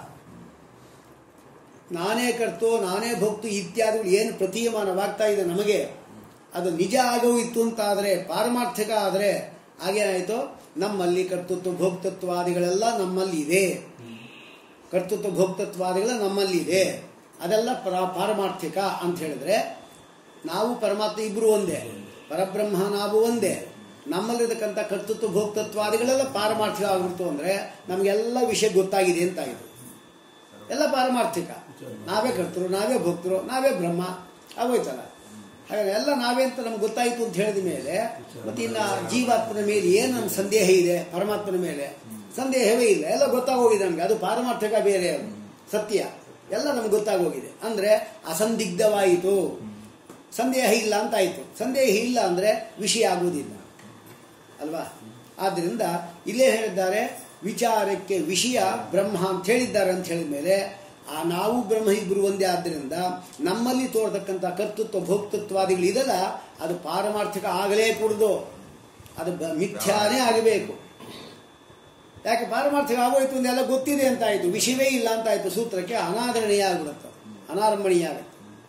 ನಾನೇ ಕರ್ತೋ ನಾನೇ ಭೋಕ್ತು ಇತ್ಯಾದಿಗಳು ಏನು ಪ್ರತೀಯಮಾನವಾಗ್ತಾ ಇದೆ ನಮಗೆ ಅದು ನಿಜ ಆಗೋಯಿತ್ತು ಅಂತಾದರೆ ಪಾರಮಾರ್ಥಿಕ ಆದರೆ ಹಾಗೇನಾಯಿತು ನಮ್ಮಲ್ಲಿ ಕರ್ತೃತ್ವ ಭೋಕ್ತೃತ್ವಾದಿಗಳೆಲ್ಲ ನಮ್ಮಲ್ಲಿ ಇದೆ ಕರ್ತೃತ್ವ ಭೋಕ್ತೃತ್ವಾದಿಗಳ ನಮ್ಮಲ್ಲಿ ಇದೆ ಅದೆಲ್ಲ ಪರ ಪಾರಮಾರ್ಥಿಕ ಅಂತ ಹೇಳಿದ್ರೆ ನಾವು ಪರಮಾತ್ಮ ಇಬ್ಬರು ಒಂದೇ ಪರಬ್ರಹ್ಮ ನಾವು ಒಂದೇ ನಮ್ಮಲ್ಲಿರತಕ್ಕಂಥ ಕರ್ತೃತ್ವ ಭೋಕ್ತತ್ವಾದಿಗಳೆಲ್ಲ ಪಾರಮಾರ್ಥಿಕ ಆಗಿಬಿಡ್ತು ಅಂದರೆ ನಮಗೆಲ್ಲ ವಿಷಯ ಗೊತ್ತಾಗಿದೆ ಅಂತಾಯಿತು ಎಲ್ಲ ಪಾರಮಾರ್ಥಿಕ ನಾವೇ ಕರ್ತರು ನಾವೇ ಭಕ್ತರು ನಾವೇ ಬ್ರಹ್ಮ ಆಗೋಯ್ತಲ್ಲ ಹಾಗಾಗಿ ಎಲ್ಲ ನಾವೇ ಅಂತ ನಮ್ಗೆ ಗೊತ್ತಾಯಿತು ಅಂತ ಹೇಳಿದ ಮೇಲೆ ಮತ್ತೆ ಇನ್ನು ಜೀವಾತ್ಮನ ಮೇಲೆ ಏನು ನಮ್ಮ ಸಂದೇಹ ಇದೆ ಪರಮಾತ್ಮನ ಮೇಲೆ ಸಂದೇಹವೇ ಇಲ್ಲ ಎಲ್ಲ ಗೊತ್ತಾಗೋಗಿದೆ ನಮಗೆ ಅದು ಪಾರಮಾರ್ಥಿಕ ಬೇರೆ ಅದು ಸತ್ಯ ಎಲ್ಲ ನಮ್ಗೆ ಗೊತ್ತಾಗೋಗಿದೆ ಅಂದರೆ ಅಸಂದಿಗ್ಧವಾಯಿತು ಸಂದೇಹ ಇಲ್ಲ ಅಂತ ಆಯಿತು ಸಂದೇಹ ಇಲ್ಲ ಅಂದರೆ ವಿಷಯ ಆಗುವುದಿಲ್ಲ ಅಲ್ವಾ ಆದ್ದರಿಂದ ಇಲ್ಲೇ ಹೇಳಿದ್ದಾರೆ ವಿಚಾರಕ್ಕೆ ವಿಷಯ ಬ್ರಹ್ಮ ಅಂತ ಹೇಳಿದ್ದಾರೆ ಅಂತ ಹೇಳಿದ ಮೇಲೆ ಆ ನಾವು ಬ್ರಹ್ಮ ಇಬ್ಬರು ಒಂದೇ ಆದ್ದರಿಂದ ನಮ್ಮಲ್ಲಿ ತೋರತಕ್ಕಂಥ ಕರ್ತೃತ್ವ ಭೋಕ್ತೃತ್ವಾದಿಗಳು ಇದಲ್ಲ ಅದು ಪಾರಮಾರ್ಥಿಕ ಆಗಲೇ ಕೂಡದು ಅದು ಬ- ಮಿಥ್ಯಾನೇ ಆಗಬೇಕು ಯಾಕೆ ಪಾರಮಾರ್ಥಿಕ ಆಗೋಯ್ತು ಅಂದೆಲ್ಲ ಗೊತ್ತಿದೆ ಅಂತ ಆಯಿತು ವಿಷಯವೇ ಇಲ್ಲ ಅಂತ ಆಯಿತು ಸೂತ್ರಕ್ಕೆ ಅನಾದರಣೀಯ ಆಗ್ಬಿಡುತ್ತೆ ಅನಾರಂಭಣೀಯ ಆಗುತ್ತೆ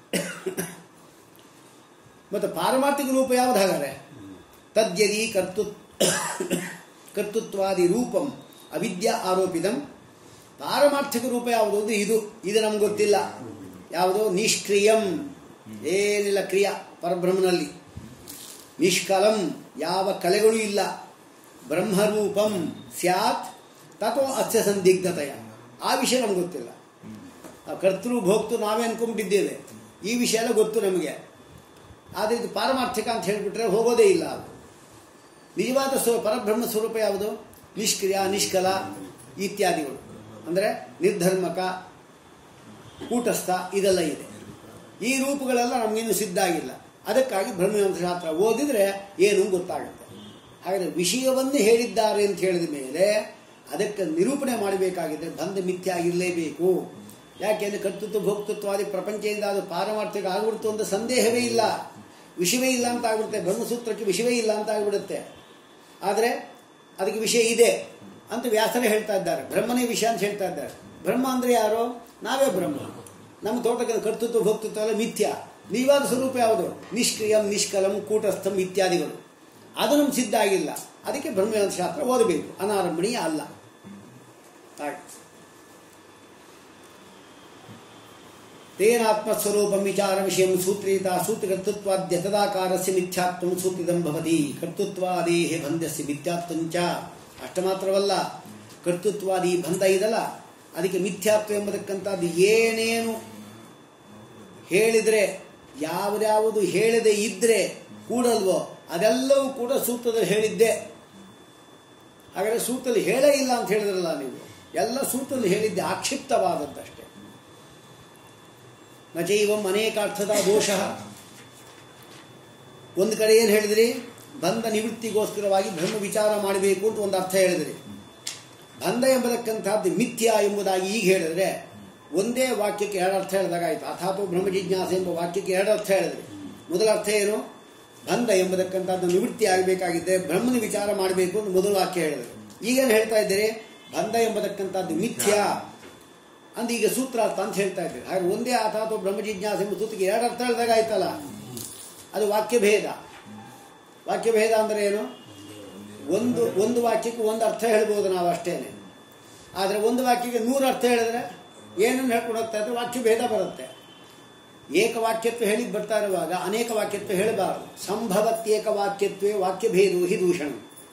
ಮತ್ತು ಪಾರಮಾರ್ಥಿಕ ರೂಪ ಯಾವ್ದು ಹಾಗಾದ್ರೆ ತದ್ಯದಿ ಕರ್ತೃ ಕರ್ತೃತ್ವಾದಿ ರೂಪಂ ಅವಿದ್ಯಾ ಆರೋಪಿತಂ ಪಾರಮಾರ್ಥಿಕ ರೂಪ ಯಾವುದು ಅಂದ್ರೆ ಇದು ಇದು ನಮ್ಗೆ ಗೊತ್ತಿಲ್ಲ ಯಾವುದು ನಿಷ್ಕ್ರಿಯಂ ಏನಿಲ್ಲ ಕ್ರಿಯಾ ಪರಬ್ರಹ್ಮನಲ್ಲಿ ನಿಷ್ಕಲಂ ಯಾವ ಕಲೆಗಳು ಇಲ್ಲ ಬ್ರಹ್ಮರೂಪಂ ಸ್ಯಾತ್ ತಥೋ ಅಸ್ಯ ಸಂದಿಗ್ಧತೆಯ ಆ ವಿಷಯ ನಮ್ಗೆ ಗೊತ್ತಿಲ್ಲ ಆ ಕರ್ತೃ ಭೋಕ್ತು ನಾವೇ ಅನ್ಕೊಂಡ್ಬಿಟ್ಟಿದ್ದೇವೆ ಈ ವಿಷಯ ಎಲ್ಲ ಗೊತ್ತು ನಮಗೆ ಆದರೆ ಇದು ಪಾರಮಾರ್ಥಿಕ ಅಂತ ಹೇಳಿಬಿಟ್ರೆ ಹೋಗೋದೇ ಇಲ್ಲ ಅದು ನಿಜವಾದ ಸ್ವ ಪರಬ್ರಹ್ಮ ಸ್ವರೂಪ ಯಾವುದು ನಿಷ್ಕ್ರಿಯ ನಿಷ್ಕಲ ಇತ್ಯಾದಿಗಳು ಅಂದರೆ ನಿರ್ಧರ್ಮಕ ಕೂಟಸ್ಥ ಇದೆಲ್ಲ ಇದೆ ಈ ರೂಪಗಳೆಲ್ಲ ನಮಗಿನ್ನೂ ಸಿದ್ಧ ಆಗಿಲ್ಲ ಅದಕ್ಕಾಗಿ ಬ್ರಹ್ಮವಂಶ ಶಾಸ್ತ್ರ ಓದಿದ್ರೆ ಏನು ಗೊತ್ತಾಗುತ್ತೆ ಹಾಗಾದರೆ ವಿಷಯವನ್ನು ಹೇಳಿದ್ದಾರೆ ಅಂತ ಹೇಳಿದ ಮೇಲೆ ಅದಕ್ಕೆ ನಿರೂಪಣೆ ಮಾಡಬೇಕಾಗಿದ್ದರೆ ಬಂಧ ಮಿಥ್ಯ ಆಗಿರಲೇಬೇಕು ಯಾಕೆಂದರೆ ಕರ್ತೃತ್ವ ಭೋಕ್ತೃತ್ವಾದಿ ಪ್ರಪಂಚದಿಂದ ಅದು ಪಾರಮಾರ್ಥಿಕ ಆಗ್ಬಿಡ್ತು ಅಂತ ಸಂದೇಹವೇ ಇಲ್ಲ ವಿಷಯವೇ ಇಲ್ಲ ಅಂತ ಆಗ್ಬಿಡುತ್ತೆ ಬ್ರಹ್ಮಸೂತ್ರಕ್ಕೆ ವಿಷಯವೇ ಇಲ್ಲ ಅಂತ ಆಗ್ಬಿಡುತ್ತೆ ಆದರೆ ಅದಕ್ಕೆ ವಿಷಯ ಇದೆ ಅಂತ ವ್ಯಾಸರೇ ಹೇಳ್ತಾ ಇದ್ದಾರೆ ಬ್ರಹ್ಮನೇ ವಿಷಯ ಅಂತ ಹೇಳ್ತಾ ಇದ್ದಾರೆ ಬ್ರಹ್ಮ ಅಂದರೆ ಯಾರು ನಾವೇ ಬ್ರಹ್ಮ ನಮ್ಮ ತೋಟಕ್ಕೆ ಕರ್ತೃತ್ವ ಭೋಕ್ತೃತ್ವ ಎಲ್ಲ ಮಿಥ್ಯ ನಿಜವಾದ ಸ್ವರೂಪ ಯಾವುದು ನಿಷ್ಕ್ರಿಯಂ ನಿಷ್ಕಲಂ ಕೂಟಸ್ಥಂ ಇತ್ಯಾದಿಗಳು ಅದು ನಮ್ಗೆ ಸಿದ್ಧ ಆಗಿಲ್ಲ ಅದಕ್ಕೆ ಬ್ರಹ್ಮವೇದ ಶಾಸ್ತ್ರ ಓದಬೇಕು ಅನಾರಂಭಣೀಯ ಅಲ್ಲ ಹಾಗೆ ತೇನಾತ್ಮಸ್ವರೂಪಂ ವಿಚಾರ ವಿಷಯ ಸೂತ್ರೀತ ಸೂತ್ರಕರ್ತೃತ್ವಾದ್ಯ ತದಾಕಾರಸ್ಯ ಮಿಥ್ಯಾತ್ವ ಸೂತ್ರಿತಂ ಭವತಿ ಕರ್ತೃತ್ವಾದೇಹೆ ಬಂಧಸ್ಯ ಮಿಥ್ಯಾತ್ವಂಚ ಅಷ್ಟ ಮಾತ್ರವಲ್ಲ ಕರ್ತೃತ್ವಾದಿ ಬಂಧ ಇದಲ್ಲ ಅದಕ್ಕೆ ಮಿಥ್ಯಾತ್ವ ಎಂಬತಕ್ಕಂಥದ್ದು ಏನೇನು ಹೇಳಿದರೆ ಯಾವ್ಯಾವುದು ಹೇಳದೆ ಇದ್ರೆ ಕೂಡಲ್ವೋ ಅದೆಲ್ಲವೂ ಕೂಡ ಸೂತ್ರದಲ್ಲಿ ಹೇಳಿದ್ದೆ ಹಾಗಾದರೆ ಸೂತ್ರದಲ್ಲಿ ಹೇಳೇ ಇಲ್ಲ ಅಂತ ಹೇಳಿದ್ರಲ್ಲ ನೀವು ಎಲ್ಲ ಸೂತ್ರದಲ್ಲಿ ಹೇಳಿದ್ದೆ ಆಕ್ಷಿಪ್ತವಾದದ್ದಷ್ಟೇ ನಚೈವಂ ಅನೇಕಾರ್ಥದ ದೋಷ ಒಂದು ಕಡೆ ಏನು ಹೇಳಿದ್ರಿ ಬಂಧ ನಿವೃತ್ತಿಗೋಸ್ಕರವಾಗಿ ಬ್ರಹ್ಮ ವಿಚಾರ ಮಾಡಬೇಕು ಅಂತ ಒಂದು ಅರ್ಥ ಹೇಳಿದ್ರಿ ಬಂಧ ಎಂಬತಕ್ಕಂಥದ್ದು ಮಿಥ್ಯ ಎಂಬುದಾಗಿ ಈಗ ಹೇಳಿದ್ರೆ ಒಂದೇ ವಾಕ್ಯಕ್ಕೆ ಎರಡು ಅರ್ಥ ಹೇಳಿದಾಗಾಯ್ತು ಅಥಾತು ಬ್ರಹ್ಮ ಜಿಜ್ಞಾಸೆ ಎಂಬ ವಾಕ್ಯಕ್ಕೆ ಎರಡು ಅರ್ಥ ಹೇಳಿದ್ರಿ ಮೊದಲ ಅರ್ಥ ಏನು ಬಂಧ ಎಂಬತಕ್ಕಂಥದ್ದು ನಿವೃತ್ತಿ ಆಗಬೇಕಾಗಿದ್ದರೆ ಬ್ರಹ್ಮನ ವಿಚಾರ ಮಾಡಬೇಕು ಅಂತ ಮೊದಲ ವಾಕ್ಯ ಹೇಳಿದ್ರು ಈಗೇನು ಹೇಳ್ತಾ ಇದ್ದೀರಿ ಬಂಧ ಎಂಬತಕ್ಕಂಥದ್ದು ಮಿಥ್ಯ ಅಂದ ಈಗ ಸೂತ್ರಾರ್ಥ ಅಂತ ಹೇಳ್ತಾ ಇದ್ದೀರಿ ಹಾಗೆ ಒಂದೇ ಅಥಾತು ಬ್ರಹ್ಮ ಜಿಜ್ಞಾಸೆ ಎಂಬ ಸೂತ್ರಕ್ಕೆ ಎರಡು ಅರ್ಥ ಹೇಳಿದಾಗ ಆಯ್ತಲ್ಲ ಅದು ವಾಕ್ಯ ಭೇದ ವಾಕ್ಯ ಭೇದ ಅಂದರೆ ಏನು ಒಂದು ಒಂದು ವಾಕ್ಯಕ್ಕೆ ಒಂದು ಅರ್ಥ ಹೇಳ್ಬೋದು ನಾವು ಅಷ್ಟೇನೆ ಆದರೆ ಒಂದು ವಾಕ್ಯಕ್ಕೆ ನೂರು ಅರ್ಥ ಹೇಳಿದ್ರೆ ಏನನ್ನು ಹೇಳ್ಕೊಂಡು ಹೋಗ್ತಾ ಇದ್ರೆ ವಾಕ್ಯ ಭೇದ ಬರುತ್ತೆ ಏಕವಾಕ್ಯತ್ವ ಹೇಳಿ ಬರ್ತಾ ಇರುವಾಗ ಅನೇಕ ವಾಕ್ಯತ್ವ ಹೇಳಬಾರದು ಸಂಭವತ್ಯೇಕ ವಾಕ್ಯತ್ವೇ ವಾಕ್ಯ ಭೇದು ಹಿ ದೂಷಣ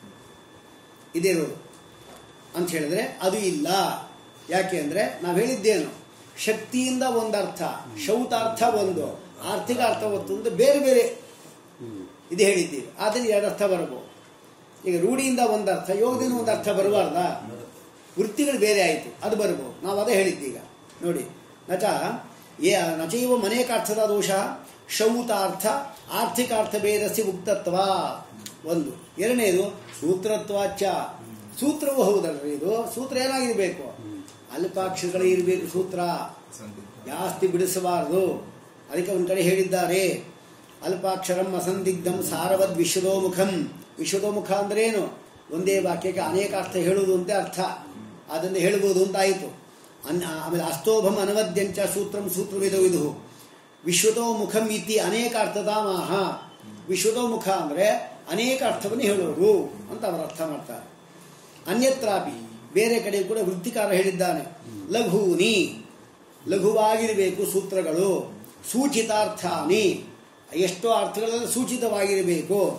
ಇದಿರೋದು ಅಂತ ಹೇಳಿದ್ರೆ ಅದು ಇಲ್ಲ ಯಾಕೆ ಅಂದರೆ ನಾವು ಹೇಳಿದ್ದೇನು ಶಕ್ತಿಯಿಂದ ಒಂದು ಅರ್ಥ ಶೌತಾರ್ಥ ಒಂದು ಆರ್ಥಿಕ ಅರ್ಥ ಒಂದು ಬೇರೆ ಬೇರೆ ಇದು ಹೇಳಿದ್ದೀವಿ ಆದರೆ ಎರಡು ಅರ್ಥ ಬರ್ಬೋದು ಈಗ ರೂಢಿಯಿಂದ ಒಂದು ಅರ್ಥ ಯೋಗದಿಂದ ಒಂದು ಅರ್ಥ ಬರಬಾರ್ದಾ ವೃತ್ತಿಗಳು ಬೇರೆ ಆಯಿತು ಅದು ಬರ್ಬೋದು ನಾವು ಅದೇ ಹೇಳಿದ್ದೀಗ ನೋಡಿ ನಚ ಏ ನಚೈವ ಅನೇಕಾರ್ಥದ ದೋಷ ಶೌತಾರ್ಥ ಆರ್ಥಿಕಾರ್ಥ ಭೇದಸ್ಯ ಮುಕ್ತತ್ವ ಒಂದು ಎರಡನೇದು ಸೂತ್ರತ್ವಾಚ ಸೂತ್ರವೂ ಹೌದಲ್ರಿ ಇದು ಸೂತ್ರ ಏನಾಗಿರಬೇಕು ಅಲ್ಪಾಕ್ಷರಗಳೇ ಇರಬೇಕು ಸೂತ್ರ ಜಾಸ್ತಿ ಬಿಡಿಸಬಾರದು ಅದಕ್ಕೆ ಒಂದು ಕಡೆ ಹೇಳಿದ್ದಾರೆ ಅಲ್ಪಾಕ್ಷರಂ ಅಸಂದಿಗ್ಧಂ ಸಾರವದ್ ವಿಶ್ವದೋಮುಖಂ ವಿಶ್ವದೋಮುಖ ಅಂದ್ರೆ ಏನು ಒಂದೇ ವಾಕ್ಯಕ್ಕೆ ಅನೇಕ ಅರ್ಥ ಹೇಳುವುದು ಅಂತ ಅರ್ಥ ಅದನ್ನು ಹೇಳ್ಬೋದು ಅಂತ ಆಯಿತು ಅನ್ ಆಮೇಲೆ ಅಸ್ತೋಭಂ ಅನವದ್ಯಂಚ ಸೂತ್ರಂ ಸೂತ್ರವಿದೋ ಇದು ವಿಶ್ವತೋಮುಖಂ ಇತಿ ಅನೇಕ ಅರ್ಥದಾಮಾಹ ವಿಶ್ವತೋಮುಖ ಅಂದರೆ ಅನೇಕ ಅರ್ಥವನ್ನು ಹೇಳೋರು ಅಂತ ಅವರು ಅರ್ಥ ಮಾಡ್ತಾರೆ ಅನ್ಯತ್ರಾಪಿ ಬೇರೆ ಕಡೆ ಕೂಡ ವೃತ್ತಿಕಾರ ಹೇಳಿದ್ದಾನೆ ಲಘೂನಿ ಲಘುವಾಗಿರಬೇಕು ಸೂತ್ರಗಳು ಸೂಚಿತಾರ್ಥಾನಿ ಎಷ್ಟೋ ಅರ್ಥಗಳೆಲ್ಲ ಸೂಚಿತವಾಗಿರಬೇಕು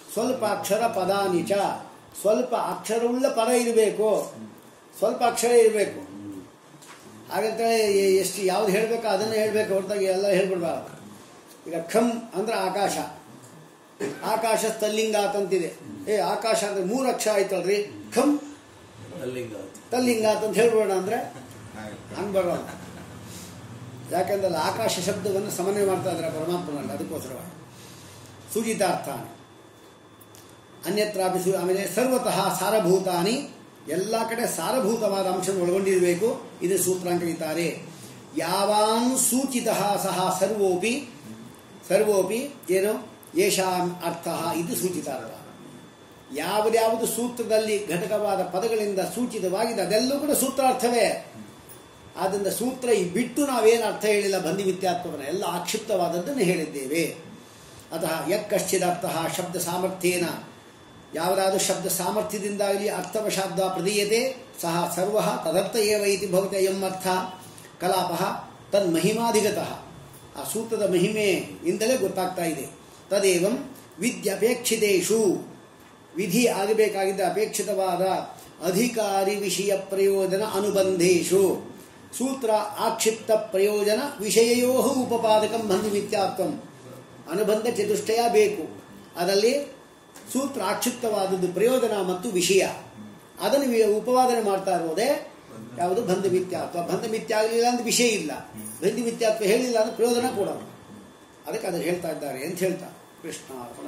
ಸ್ವಲ್ಪ ಅಕ್ಷರ ಪದಾನಿಚ ಸ್ವಲ್ಪ ಅಕ್ಷರವುಳ್ಳ ಪದ ಇರಬೇಕು ಸ್ವಲ್ಪ ಅಕ್ಷರ ಇರಬೇಕು ಹಾಗಂತ ಎಷ್ಟು ಯಾವ್ದು ಹೇಳಬೇಕು ಅದನ್ನೇ ಹೇಳಬೇಕು ಹೊರತಾಗಿ ಎಲ್ಲ ಹೇಳ್ಬಿಡ್ಬಾರ್ದು ಈಗ ಖಂ ಅಂದ್ರೆ ಆಕಾಶ ಆಕಾಶ ತಲ್ಲಿಂಗ ಅಂತಂತಿದೆ ಏ ಆಕಾಶ ಅಂದ್ರೆ ಮೂರು ಅಕ್ಷರ ಆಯ್ತಲ್ರಿ ಖಂ ಅಲ್ಲಿಂಗ ತಲ್ಲಿಂಗ ಅಂತ ಹೇಳ್ಬೇಡ ಅಂದ್ರೆ ಹಂಗೆ ಬರೋಲ್ಲ ಯಾಕಂದ್ರೆ ಅಲ್ಲಿ ಆಕಾಶ ಶಬ್ದವನ್ನು ಸಮನ್ವಯ ಮಾಡ್ತಾ ಇದ್ದಾರೆ ಪರಮಾತ್ಮನಲ್ಲಿ ಅದಕ್ಕೋಸ್ಕರವಾಗಿ ಸೂಚಿತಾರ್ಥ ಅನ್ಯತ್ರಾಪಿ ಸು ಆಮೇಲೆ ಸರ್ವತಃ ಸಾರಭೂತಾನಿ ಎಲ್ಲ ಕಡೆ ಸಾರಭೂತವಾದ ಅಂಶವನ್ನು ಒಳಗೊಂಡಿರಬೇಕು ಇದು ಸೂತ್ರಾಂಕ ಕರೀತಾರೆ ಯಾವಾನ್ ಸೂಚಿತ ಸಹ ಸರ್ವೋಪಿ ಸರ್ವೋಪಿ ಏನು ಯೇಷಾಂ ಅರ್ಥ ಇದು ಸೂಚಿತಾರ್ಥ ಯಾವುದ್ಯಾವುದು ಸೂತ್ರದಲ್ಲಿ ಘಟಕವಾದ ಪದಗಳಿಂದ ಸೂಚಿತವಾಗಿದೆ ಅದೆಲ್ಲವೂ ಕೂಡ ಸೂತ್ರಾರ್ಥವೇ ಆದ್ದರಿಂದ ಸೂತ್ರ ಈ ಬಿಟ್ಟು ನಾವೇನು ಅರ್ಥ ಹೇಳಿಲ್ಲ ಬಂದಿ ಮಿಥ್ಯಾತ್ವವನ್ನು ಎಲ್ಲ ಆಕ್ಷಿಪ್ತವಾದದ್ದನ್ನು ಹೇಳಿದ್ದೇವೆ ಅತಃ ಯಕ್ಕಶ್ಚಿದರ್ಥ ಶಬ್ದ ಸಾಮರ್ಥ್ಯೇನ ಯಾವುದಾದ್ರೂ ಶಬ್ದ ಸಾಮರ್ಥ್ಯದಿಂದಾಗಲಿ ಅರ್ಥವಶಾಬ್ದ ಪ್ರದೀಯತೆ ಸಹ ಸರ್ವ ತದರ್ಥ ಏವ ಇತಿ ಭವತಿ ಅಯಂ ಅರ್ಥ ಕಲಾಪ ತನ್ಮಹಿಮಾಧಿಗತಃ ಆ ಸೂತ್ರದ ಮಹಿಮೆಯಿಂದಲೇ ಗೊತ್ತಾಗ್ತಾ ಇದೆ ತದೇವಂ ವಿದ್ಯಪೇಕ್ಷಿತೇಷು ವಿಧಿ ಆಗಬೇಕಾಗಿದ್ದ ಅಪೇಕ್ಷಿತವಾದ ಅಧಿಕಾರಿ ವಿಷಯ ಪ್ರಯೋಜನ ಅನುಬಂಧೇಶು ಸೂತ್ರ ಆಕ್ಷಿಪ್ತ ಪ್ರಯೋಜನ ವಿಷಯಯೋ ಉಪಪಾದಕಂ ಬಂಧು ಮಿಥ್ಯಾತ್ವಂ ಅನುಬಂಧ ಚತುಷ್ಟಯ ಬೇಕು ಅದರಲ್ಲಿ ಸೂತ್ರ ಆಕ್ಷಿಪ್ತವಾದದ್ದು ಪ್ರಯೋಜನ ಮತ್ತು ವಿಷಯ ಅದನ್ನು ವಿ- ಉಪವಾದನೆ ಮಾಡ್ತಾ ಇರೋದೇ ಯಾವುದು ಬಂಧ ಮಿಥ್ಯಾತ್ವ ಬಂಧ ಮಿಥ್ಯ ಆಗಲಿಲ್ಲ ಅಂದ್ರೆ ವಿಷಯ ಇಲ್ಲ ಬಂಧ ಮಿಥ್ಯಾತ್ವ ಹೇಳಿಲ್ಲ ಅಂದ್ರೆ ಪ್ರಯೋಜನ ಕೊಡೋಣ ಅದಕ್ಕೆ ಅದನ್ನು ಹೇಳ್ತಾ ಇದ್ದಾರೆ ಅಂತ ಹೇಳ್ತಾ ಕೃಷ್ಣ ಅರ್ಪಣ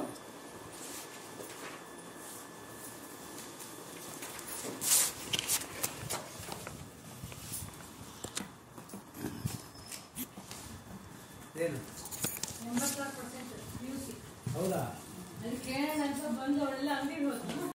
ಏನು ಎಂಬತ್ನಾಲ್ಕು ಪರ್ಸೆಂಟ್ ಪಿ ಯು ಸಿ ಹೌದಾ ಅಲ್ಲಿ ಕೇಳೋಣ ಅಂತ ಬಂದು ಅವಳೆಲ್ಲ ಅಂಗಡಿಗೆ ಹೋದ್ರು